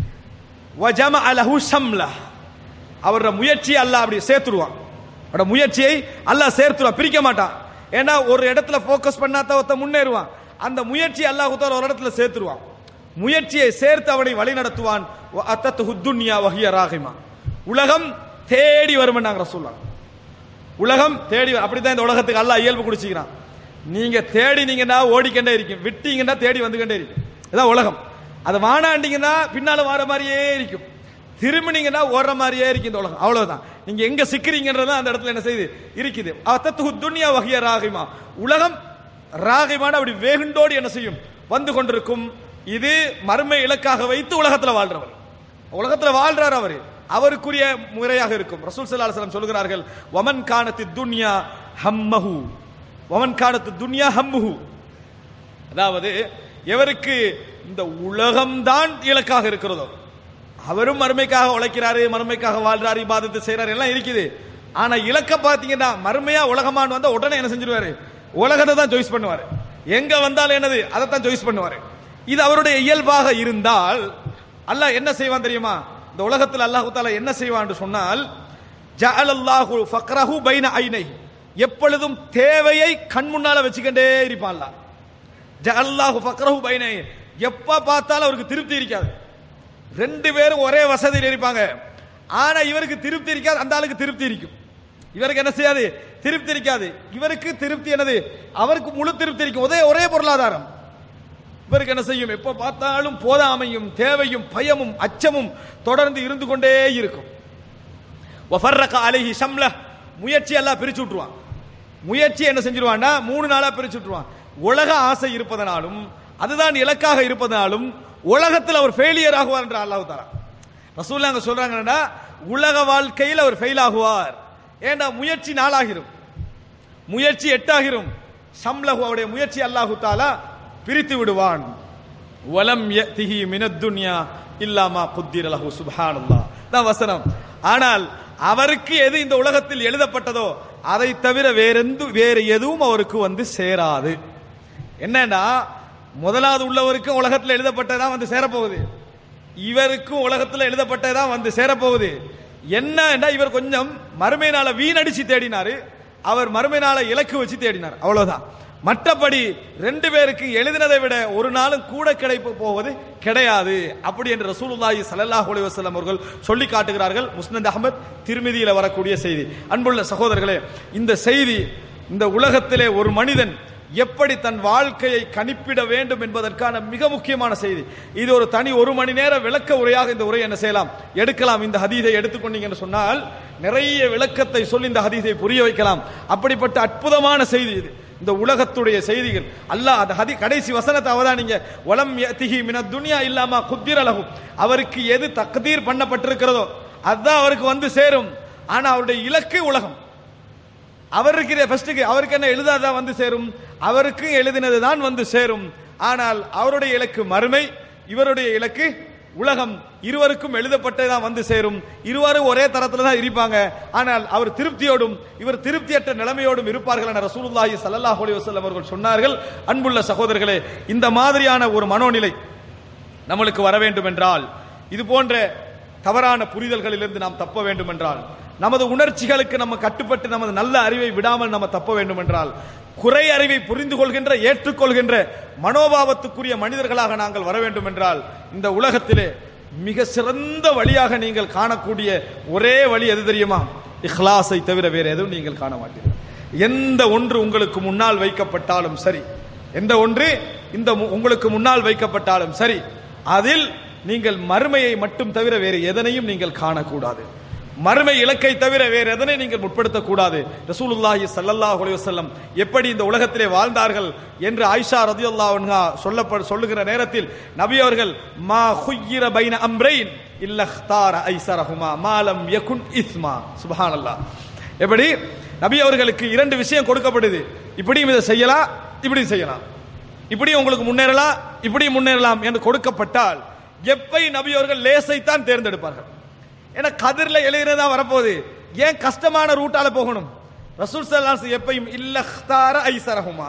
B: வ ஜமஅ லஹு ஷம்லா அவரோட முயற்சியை அல்லாஹ் அப்படி சேர்த்துருவான் அவரோட முயற்சியை அல்லாஹ் சேர்த்துருவான் பிரிக்க மாட்டான் ஏன்னா ஒரு இடத்துல ஃபோக்கஸ் பண்ணாதான் ஒருத்த முன்னேறுவான் அந்த முயற்சி அல்லாஹ் தால ஒரு இடத்துல சேர்த்துருவான் முயற்சியை சேர்த்து அவனை வழி நடத்துவான் அத்தத்து ஹுத்துன்யா வஹிய ராகிமா உலகம் தேடி வரும் நாங்க ரசூல்லா உலகம் தேடி வ- அப்படித்தான் இந்த உலகத்துக்கு அல்லாஹ் இயல்பு குடிச்சிக்கிறான் நீங்க தேடினீங்கன்னா ஓடிக்கண்டே இருக்கும் விட்டீங்கன்னா தேடி வந்துகிட்டே இருக்கும் இதான் உலகம் அதை வானாண்டீங்கன்னா பின்னால வார மாதிரியே இருக்கும் திரும்பினீங்கன்னா ஓடுற மாதிரியே இருக்கு இந்த உலகம் அவ்வளவுதான் நீங்க எங்க சிக்கிறீங்கன்றது அந்த இடத்துல என்ன செய்யுது இருக்குது அத்தத்து துன்யா வகைய ராகிமா உலகம் ராகிமான அப்படி வேகுண்டோடு என்ன செய்யும் வந்து கொண்டிருக்கும் இது மர்ம இலக்காக வைத்து உலகத்துல வாழ்றவர் உலகத்துல வாழ்றார் அவரு அவருக்குரிய முறையாக இருக்கும் ரசூல் ஸல்லல்லாஹு அலைஹி வஸல்லம் சொல்கிறார்கள் வமன் கானத்தி துன்யா ஹம்மஹு வமன் கானத்து துன்யா ஹம்முஹு அதாவது எவருக்கு இந்த உலகம்தான் இலக்காக இருக்கிறதோ அவரும் மறுமைக்காக உழைக்கிறாரு மறுமைக்காக வாழ்றாரு இபாதத்து செய்றாரு எல்லாம் இருக்குது ஆனா இலக்க பாத்தீங்கன்னா மறுமையா உலகமான் வந்தா உடனே என்ன செஞ்சிருவாரு உலகத்தை தான் சாய்ஸ் பண்ணுவாரு எங்க வந்தாலும் என்னது அதை தான் சாய்ஸ் பண்ணுவாரு இது அவருடைய இயல்பாக இருந்தால் அல்லாஹ் என்ன செய்வான் தெரியுமா இந்த உலகத்தில் அல்லாஹு தாலா என்ன செய்வான் என்று சொன்னால் ஜஅலல்லாஹு ஃபக்ரஹு பைன ஐனை எப்பொழுதும் தேவையை கண் முன்னால வச்சுக்கிட்டே இருப்பான்ல ஜஅலல்லாஹு ஃபக்ரஹு பைன ஐனை. எப்ப பார்த்தாலும் அவருக்கு திருப்தி இருக்காது ரெண்டு பேரும் ஒரே வசதியில் இருப்பாங்க ஆனா இவருக்கு திருப்தி இருக்காது அந்த ஆளுக்கு திருப்தி இருக்கும் இவருக்கு என்ன செய்யாது திருப்தி இருக்காது இவருக்கு திருப்தி என்னது அவருக்கு முழு திருப்தி இருக்கும் ஒரே ஒரே பொருளாதாரம் இவருக்கு என்ன செய்யும் எப்ப பார்த்தாலும் போதாமையும் தேவையும் பயமும் அச்சமும் தொடர்ந்து இருந்து கொண்டே இருக்கும் வஃபர்ரக அலைஹி ஷம்ல முயற்சி எல்லாம் பிரிச்சு விட்டுருவான் முயற்சி என்ன செஞ்சிருவான்னா மூணு நாளா பிரிச்சு விட்டுருவான் உலக ஆசை இருப்பதனாலும் அதுதான் இலக்காக இருப்பதனாலும் உலகத்தில் அவர் ஃபெயிலியர் ஆகுவார் என்ற அல்லாஹ் தாரா ரசூல்லா அங்க சொல்றாங்கன்னா உலக வாழ்க்கையில் அவர் ஃபெயில் ஆகுவார் ஏண்டா முயற்சி நாளாகிரும் முயற்சி எட்டாகிரும் சம்லஹு அவருடைய முயற்சி அல்லாஹு தாலா பிரித்து விடுவான் வலம் யதிஹி மினத் துன்யா இல்லாமா குத்திர லஹு சுப்ஹானல்லாஹ் தான் வசனம் ஆனால் அவருக்கு எது இந்த உலகத்தில் எழுதப்பட்டதோ அதை தவிர வேறெந்து வேறு எதுவும் அவருக்கு வந்து சேராது என்னன்னா முதலாவது உள்ளவருக்கும் உலகத்தில் எழுதப்பட்டதான் வந்து சேரப்போகுது இவருக்கும் உலகத்தில் எழுதப்பட்டதான் வந்து சேரப்போகுது என்ன இவர் கொஞ்சம் மறுமை நாள வீணடிச்சு தேடினாரு அவர் மறுமை நாள இலக்கு வச்சு தேடினார் அவ்வளவுதான் மற்றபடி ரெண்டு பேருக்கு எழுதினதை விட ஒரு நாளும் கூட கிடைப்பு போவது கிடையாது அப்படி என்று ரசூலுல்லாஹி ஸல்லல்லாஹு அலைஹி வஸல்லம் அவர்கள் சொல்லி காட்டுகிறார்கள் முஸ்னத் அஹமத் திருமதியில வரக்கூடிய செய்தி அன்புள்ள சகோதரர்களே இந்த செய்தி இந்த உலகத்திலே ஒரு மனிதன் எப்படி தன் வாழ்க்கையை கணிப்பிட வேண்டும் என்பதற்கான மிக முக்கியமான செய்தி இது ஒரு தனி ஒரு மணி நேர விளக்க உரையாக இந்த உரை என்ன செய்யலாம் எடுக்கலாம் இந்த ஹதீதை எடுத்துக்கொண்டீங்க என்று சொன்னால் நிறைய விளக்கத்தை சொல்லி இந்த ஹதீதை புரிய வைக்கலாம் அப்படிப்பட்ட அற்புதமான செய்தி இது இந்த உலகத்துடைய செய்திகள் அல்லாஹ் அந்த ஹதி கடைசி வசனத்தை அவதானிங்க வலம் யதிஹி மினத் துன்யா இல்லாம குத்திரலகும் அவருக்கு எது தக்தீர் பண்ணப்பட்டிருக்கிறதோ அதுதான் அவருக்கு வந்து சேரும் ஆனா அவருடைய இலக்கு உலகம் அவருக்கு ஃபர்ஸ்ட்டுக்கு அவருக்கு என்ன எழுதாதான் வந்து சேரும் அவருக்கு எழுதினது தான் வந்து சேரும் ஆனால் அவருடைய இலக்கு மறுமை இவருடைய இலக்கு உலகம் இருவருக்கும் எழுதப்பட்டதான் வந்து சேரும் இருவரும் ஒரே தரத்துல தான் இருப்பாங்க ஆனால் அவர் திருப்தியோடும் இவர் திருப்தியற்ற நிலைமையோடும் இருப்பார்கள் என ரசூலுல்லாஹி ஸல்லல்லாஹு அலைஹி வஸல்லம் அவர்கள் சொன்னார்கள் அன்புள்ள சகோதரர்களே இந்த மாதிரியான ஒரு மனோநிலை நம்மளுக்கு வர வேண்டும் என்றால் இது போன்ற தவறான புரிதல்களிலிருந்து நாம் தப்ப வேண்டும் என்றால் நமது உணர்ச்சிகளுக்கு நம்ம கட்டுப்பட்டு நமது நல்ல அறிவை விடாமல் நம்ம தப்ப வேண்டும் என்றால் குறை அறிவை புரிந்து கொள்கின்ற ஏற்றுக்கொள்கின்ற மனோபாவத்துக்குரிய மனிதர்களாக நாங்கள் வர வேண்டும் என்றால் இந்த உலகத்திலே மிக சிறந்த வழியாக நீங்கள் காணக்கூடிய ஒரே வழி எது தெரியுமா இஹ்லாஸை தவிர வேறு எதுவும் நீங்கள் காண மாட்டீர்கள் எந்த ஒன்று உங்களுக்கு முன்னால் வைக்கப்பட்டாலும் சரி எந்த ஒன்று இந்த மு- உங்களுக்கு முன்னால் வைக்கப்பட்டாலும் சரி அதில் நீங்கள் மறுமையை மட்டும் தவிர வேறு எதனையும் நீங்கள் காணக்கூடாது மறுமை இலக்கை தவிர வேறு எதனை நீங்கள் முற்படுத்தக்கூடாது ரசூலுல்லாஹி ஸல்லல்லாஹு அலைஹி வஸல்லம் எப்படி இந்த உலகத்திலே வாழ்ந்தார்கள் என்று ஆயிஷா ரதியல்லாஹு அன்ஹா சொல்லப்ப சொல்லுகிற நேரத்தில் நபி அவர்கள் மா ஹுய்யிர பைன அம்ரைன் இல்ல இக்தார ஐஸரஹுமா மாலம் யகுன் இஸ்மா சுப்ஹானல்லாஹ் எப்படி நபி அவர்களுக்கு இரண்டு விஷயம் கொடுக்கப்படுது இப்படியும் இதை செய்யலாம் இப்படியும் செய்யலாம் இப்படி உங்களுக்கு முன்னேறலாம் இப்படி முன்னேறலாம் என்று கொடுக்கப்பட்டால் எப்பை நபி அவர்கள் லேசைத்தான் தேர்ந்தெடுப்பார்கள் ஏன்னா கதிர்ல எழுகிறதா வரப்போகுது ஏன் கஷ்டமான ரூட்டால போகணும் ரசூல் சல்லாஸ் எப்பையும் இல்லஹ்தார ஐசரஹுமா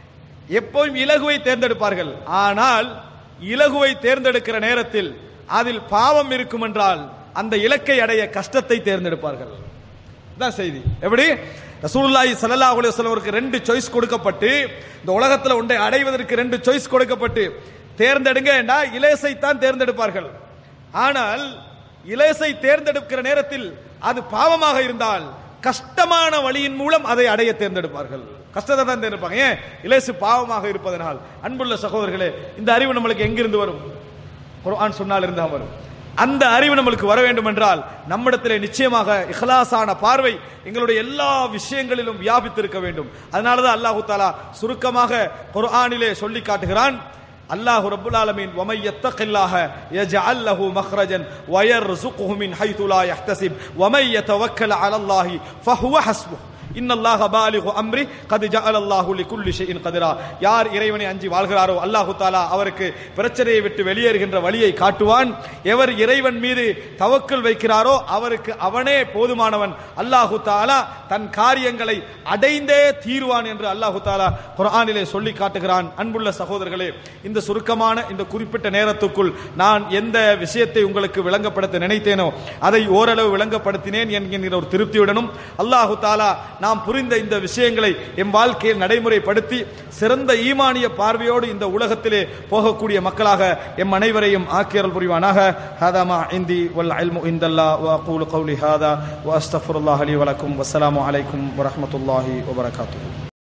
B: எப்பவும் இலகுவை தேர்ந்தெடுப்பார்கள் ஆனால் இலகுவை தேர்ந்தெடுக்கிற நேரத்தில் அதில் பாவம் இருக்கும் என்றால் அந்த இலக்கை அடைய கஷ்டத்தை தேர்ந்தெடுப்பார்கள் தான் செய்தி எப்படி ரசூலுல்லாஹி ஸல்லல்லாஹு அலைஹி வஸல்லம் அவருக்கு ரெண்டு சாய்ஸ் கொடுக்கப்பட்டு இந்த உலகத்துல ஒன்றை அடைவதற்கு ரெண்டு சாய்ஸ் கொடுக்கப்பட்டு தேர்ந்தெடுங்க என்றா இலேசை தான் தேர்ந்தெடுப்பார்கள் ஆனால் இலேசை தேர்ந்தெடுக்கிற நேரத்தில் அது பாவமாக இருந்தால் கஷ்டமான வழியின் மூலம் அதை அடைய தேர்ந்தெடுப்பார்கள் கஷ்டத்தை தான் தேர்ந்தெடுப்பாங்க ஏன் இலேசு பாவமாக இருப்பதனால் அன்புள்ள சகோதரர்களே இந்த அறிவு நம்மளுக்கு எங்கிருந்து வரும் குர்ஆன் சொன்னால் இருந்தா வரும் அந்த அறிவு நம்மளுக்கு வர வேண்டும் என்றால் நம்மிடத்திலே நிச்சயமாக இஹ்லாஸான பார்வை எங்களுடைய எல்லா விஷயங்களிலும் வியாபித்திருக்க வேண்டும் அதனாலதான் அல்லாஹு தாலா சுருக்கமாக குர்ஆனிலே சொல்லி காட்டுகிறான் அல்லாஹ் ரப்புல் ஆலமீன் வமை யத்தகில்லாஹ யஜஅல் லஹு மக்ரஜன் வயர்சுகுஹு மின் ஹைது லா யஹ்தசிப் வமை யதவக்கல் அலல்லாஹி ஃபஹுவ ஹஸ்புஹ் இன்னல்லாஹ பாலிகு அம்ரி கது ஜஅலல்லாஹு லிகுல்லி ஷைஇன் கதிரா யார் இறைவனை அஞ்சி வாழ்கிறாரோ அல்லாஹு தாலா அவருக்கு பிரச்சனையை விட்டு வெளியேறுகின்ற வழியை காட்டுவான் எவர் இறைவன் மீது தவக்கல் வைக்கிறாரோ அவருக்கு அவனே போதுமானவன் அல்லாஹு தாலா தன் காரியங்களை அடைந்தே தீருவான் என்று அல்லாஹு தாலா குர்ஆனிலே சொல்லி காட்டுகிறான் அன்புள்ள சகோதரர்களே இந்த சுருக்கமான இந்த குறிப்பிட்ட நேரத்துக்குள் நான் எந்த விஷயத்தை உங்களுக்கு விளங்கப்படுத்த நினைத்தேனோ அதை ஓரளவு விளங்கப்படுத்தினேன் என்கின்ற ஒரு திருப்தியுடனும் அல்லாஹு தாலா நாம் புரிந்த இந்த விஷயங்களை எம் வாழ்க்கையில் நடைமுறைப்படுத்தி சிறந்த ஈமானிய பார்வையோடு இந்த உலகத்திலே போகக்கூடிய மக்களாக எம் அனைவரையும் ஆக்கியரல் புரிவானாக ஹாதாமா இந்தி வல் அல்மு இந்தல்லா வ அகூலு கௌலி ஹாதா வ அஸ்தஃபுருல்லாஹ் அலி வலக்கும் வஸ்ஸலாமு அலைக்கும் வரஹ்மத்துல்லாஹி வபரகாத்துஹு